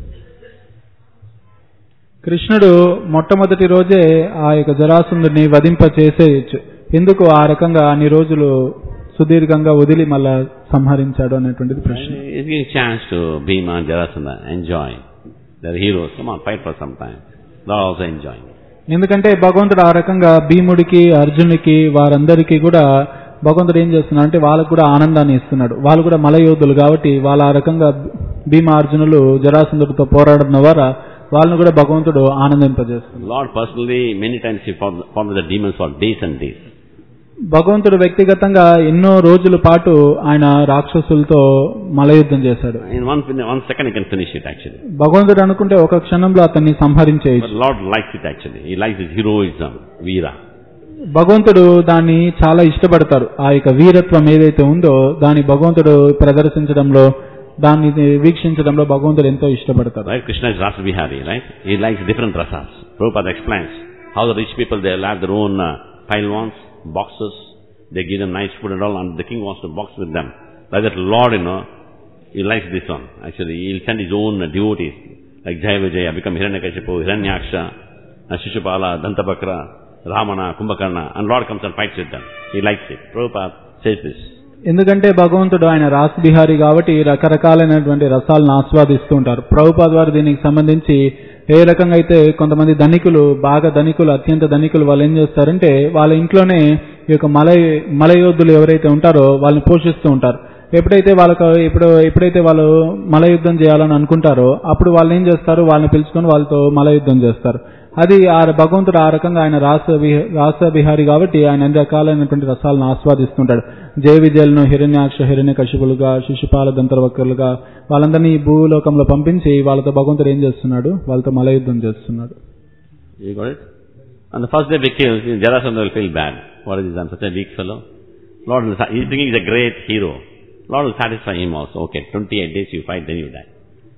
కృష్ణుడు మొట్టమొదటి రోజే ఆ యొక్క జరాసుందుని వధింప చేసేయచ్చు ఎందుకు ఆ రకంగా అన్ని రోజులు సుదీర్ఘంగా వదిలి మళ్ళా సంహరించాడు అనేటువంటిది ప్రశ్న He's giving chance to Bhima and Jarasandha. Enjoy. They're heroes. Come on, fight for some time. They're also enjoying. ఎందుకంటే భగవంతుడు ఆ రకంగా భీముడికి అర్జునుడికి వారందరికీ కూడా భగవంతుడు ఏం చేస్తున్నాడు అంటే వాళ్ళకు కూడా ఆనందాన్ని ఇస్తున్నాడు వాళ్ళు కూడా మలయోధులు కాబట్టి వాళ్ళ ఆ రకంగా భీమ అర్జునులు జరాసంధుడితో పోరాడడం ద్వారా వాళ్ళని కూడా భగవంతుడు ఆనందింపజేస్తున్నాడు Lord personally, many times he fought, fought with the demons for days and days. భగవంతుడు వ్యక్తిగతంగా ఎన్నో రోజుల పాటు ఆయన రాక్షసులతో మలయుద్ధం చేశాడు In one, in one second he can finish it actually. భగవంతుడు అనుకుంటే ఒక క్షణంలో అతన్ని But సంహరించేయచ్చు Lord likes it actually. He likes his heroism, Veera. భగవంతుడు దాన్ని చాలా ఇష్టపడతారు ఆ యొక్క వీరత్వం ఏదైతే ఉందో దాన్ని భగవంతుడు ప్రదర్శించడంలో దాన్ని వీక్షించడంలో భగవంతుడు ఎంతో ఇష్టపడతారు Right? Krishna is Rasa Bihari, right? He likes different rasas. Prabhupada explains how the rich people, they have their own uh, pilewans, boxes. They give them nice food and all, and the king wants to box with them. Like that Lord, you know, he likes this one. Actually, he'll send his own uh, devotees, like Jaya Vijaya, become Hiranyakashipu, Hiranyaksha, uh, Shishupala, Dantabakra, Ramana, Kumbhakarna, and Lord comes and fights with them. He likes it. Prabhupada says this. ఎందుకంటే భగవంతుడు ఆయన Ross Bihari కాబట్టి రకరకాలైనటువంటి రసాలను ఆస్వాదిస్తూ ఉంటారు ప్రభుపాద్ వారు దీనికి సంబంధించి ఏ రకంగా అయితే కొంతమంది ధనికులు బాగా ధనికులు అత్యంత ధనికులు వాళ్ళు ఏం చేస్తారంటే వాళ్ళ ఇంట్లోనే ఈ యొక్క మలయ మలయోధులు ఎవరైతే ఉంటారో వాళ్ళని పోషిస్తూ ఉంటారు ఎప్పుడైతే వాళ్ళకు ఇప్పుడు ఎప్పుడైతే వాళ్ళు మలయుద్ధం చేయాలని అనుకుంటారో అప్పుడు వాళ్ళు ఏం చేస్తారు వాళ్ళని పిలుచుకొని వాళ్ళతో మలయుద్ధం చేస్తారు అది ఆ భగవంతుడు ఆ రకంగా ఆయన రాస విహ- రాస బిహారి కాబట్టి ఆయన అన్ని రకాలైనటువంటి రసాలను ఆస్వాదిస్తుంటాడు జయ విజయలను హిరణ్యాక్ష హిరణ్య కశిపులుగా శిశుపాల దంతర్వక్రులుగా వాళ్ళందరినీ ఈ భూలోకంలో పంపించి వాళ్ళతో భగవంతుడు ఏం చేస్తున్నాడు వాళ్ళతో మలయుద్ధం చేస్తున్నాడు You got it? On the first day they kill, Jarasandha will feel bad. What is this? I'm such a weak fellow. Lord will, sa- he's thinking he's a great hero. Lord will satisfy him also. Okay, 28 days you fight, then you die.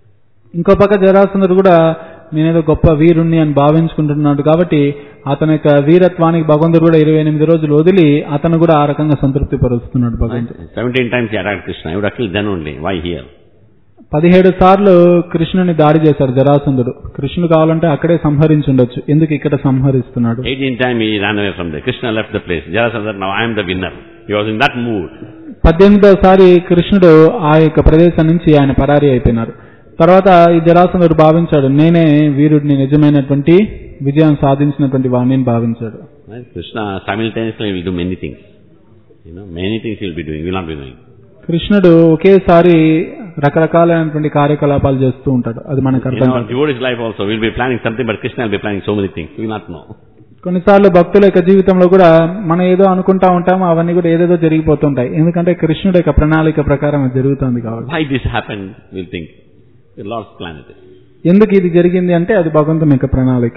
ఇంకో పక్క జరాసంధుడు కూడా నేనేదో గొప్ప వీరుణ్ణి అని భావించుకుంటున్నాడు కాబట్టి అతని యొక్క వీరత్వానికి భగవంతుడు కూడా ఇరవై ఎనిమిది రోజులు వదిలి అతను కూడా ఆ రకంగా సంతృప్తి పరుస్తున్నాడు భగవంతుడు 17 times he attacked Krishna. He would have killed then only. Why here? పదిహేడు సార్లు కృష్ణుని దాడి చేశాడు జరాసంధుడు కృష్ణుడు కావాలంటే అక్కడే సంహరించి ఉండొచ్చు ఎందుకు ఇక్కడ సంహరిస్తున్నాడు 18 times he ran away from there. Krishna left the place. Jarasandha, now I am the winner. He was in that mood. పద్దెనిమిదోసారి కృష్ణుడు ఆ యొక్క ప్రదేశం నుంచి ఆయన పరారీ అయిపోయినారు తర్వాత ఈ జరాసంధుడు భావించాడు నేనే వీరుడిని నిజమైనటువంటి విజయం సాధించినటువంటి వాడిని అని భావించాడు Right? Krishna simultaneously will do many things. You know, many things he will be doing, he will not be doing. కృష్ణుడు ఒకేసారి రకరకాలైనటువంటి కార్యకలాపాలు చేస్తూ ఉంటాడు అది మనకు In అర్థం our కాదు devotee's life also, we will be planning something, but Krishna will be planning so many things. We will not know. కొన్నిసార్లు భక్తుల యొక్క జీవితంలో కూడా మనం ఏదో అనుకుంటా ఉంటాము అవన్నీ కూడా ఏదేదో జరిగిపోతుంటాయి ఎందుకంటే కృష్ణుడి యొక్క ప్రణాళిక ప్రకారం అది జరుగుతుంది కాబట్టి Why this happened, we'll think. The Lord's plan it is. ఎందుకు ఇది జరిగింది అంటే అది భగవంతుని యొక్క ప్రణాళిక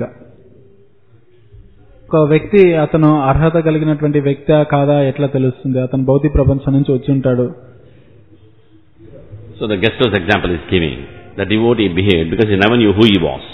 ఒక వ్యక్తి అతను అర్హత కలిగినటువంటి వ్యక్తి కాదా ఎట్లా తెలుస్తుంది అతను భౌతిక ప్రపంచం నుంచి వచ్చి ఉంటాడు So the guest house example is giving. The devotee behaved because he never knew who he was.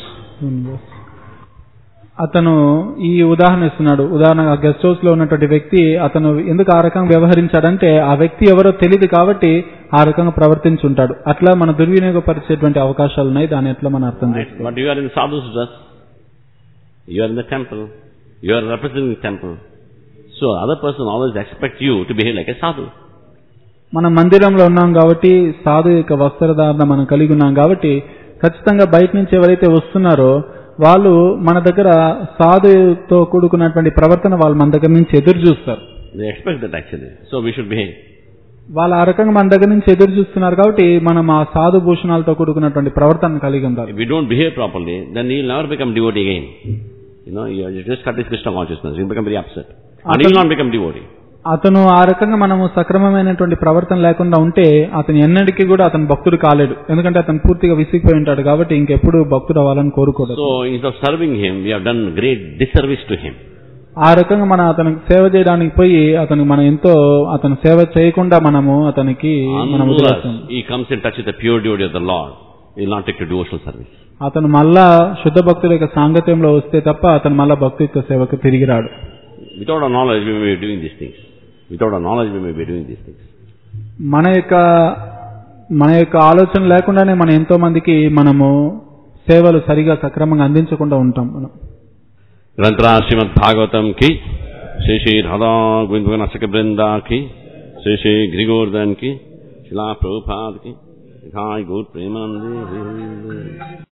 అతను ఈ ఉదాహరణ ఇస్తున్నాడు ఉదాహరణగా గెస్ట్ హౌస్ లో ఉన్నటువంటి వ్యక్తి అతను ఎందుకు ఆ రకంగా వ్యవహరించాడంటే ఆ వ్యక్తి ఎవరో తెలియదు కాబట్టి ఆ రకంగా ప్రవర్తించుంటాడు అట్లా మన దుర్వినియోగపరిచేటువంటి అవకాశాలు ఉన్నాయి దాన్ని ఎట్లా మనం అర్థం Right? చేసుకోవాలి But you are in sadhu's dress. You are in the temple. You are representing the temple. So other person always expects you to behave like a sadhu. మనం మందిరంలో ఉన్నాం కాబట్టి సాధు యొక్క వస్త్రధారణ మనం కలిగి ఉన్నాం కాబట్టి ఖచ్చితంగా బయట నుంచి ఎవరైతే వస్తున్నారో వాళ్ళు మన దగ్గర సాధుతో కూడుకున్నటువంటి ప్రవర్తన వాళ్ళు మన దగ్గర నుంచి ఎదురు చూస్తారు They expect that actually. So we should behave. వాళ్ళు ఆ రకంగా మన దగ్గర నుంచి ఎదురు చూస్తున్నారు కాబట్టి మనం ఆ సాధు భూషణాలతో కూడుకున్నటువంటి ప్రవర్తన కలిగి ఉండాలి If we don't behave properly, then you will never become devotee again. You know, you you just cut this Krishna consciousness. You will become very upset. And you will not become devotee. అతను ఆ రకంగా మనము సక్రమమైనటువంటి ప్రవర్తన లేకుండా ఉంటే అతను ఎన్నటికీ కూడా అతను భక్తుడు కాలేడు ఎందుకంటే అతను పూర్తిగా విసిగిపోయి ఉంటాడు కాబట్టి ఇంకెప్పుడు భక్తుడు అవ్వాలని కోరుకోడు So instead of serving him, we have done great disservice to him. ఆ రకంగా మనం అతనికి సేవ చేయడానికి పోయి అతనికి మనం ఎంతో అతను సేవ చేయకుండా మనము అతనికి మనం Unless వదిలేస్తాం he comes in touch with the pure devotee of the Lord, he will not take to devotional service. అతను మళ్ళా శుద్ధ భక్తుల యొక్క సాంగత్యంలో వస్తే తప్ప అతను మళ్ళా భక్తి యొక్క సేవకు తిరిగి రాడు Without our knowledge, we may be doing these things. Without our knowledge, we may be doing these things. మన యొక్క మన యొక్క ఆలోచన లేకుండానే మనం ఎంతో మందికి మనము సేవలు సరిగా సక్రమంగా అందించకుండా ఉంటాం మనం ग्रंथरा श्रीमद भागवतम की श्री श्री राधा गोविंद नसक वृंदा की श्री श्री ग्रिगोर्धन की शिला प्रभुपाद की हाय गुरु प्रेमानंद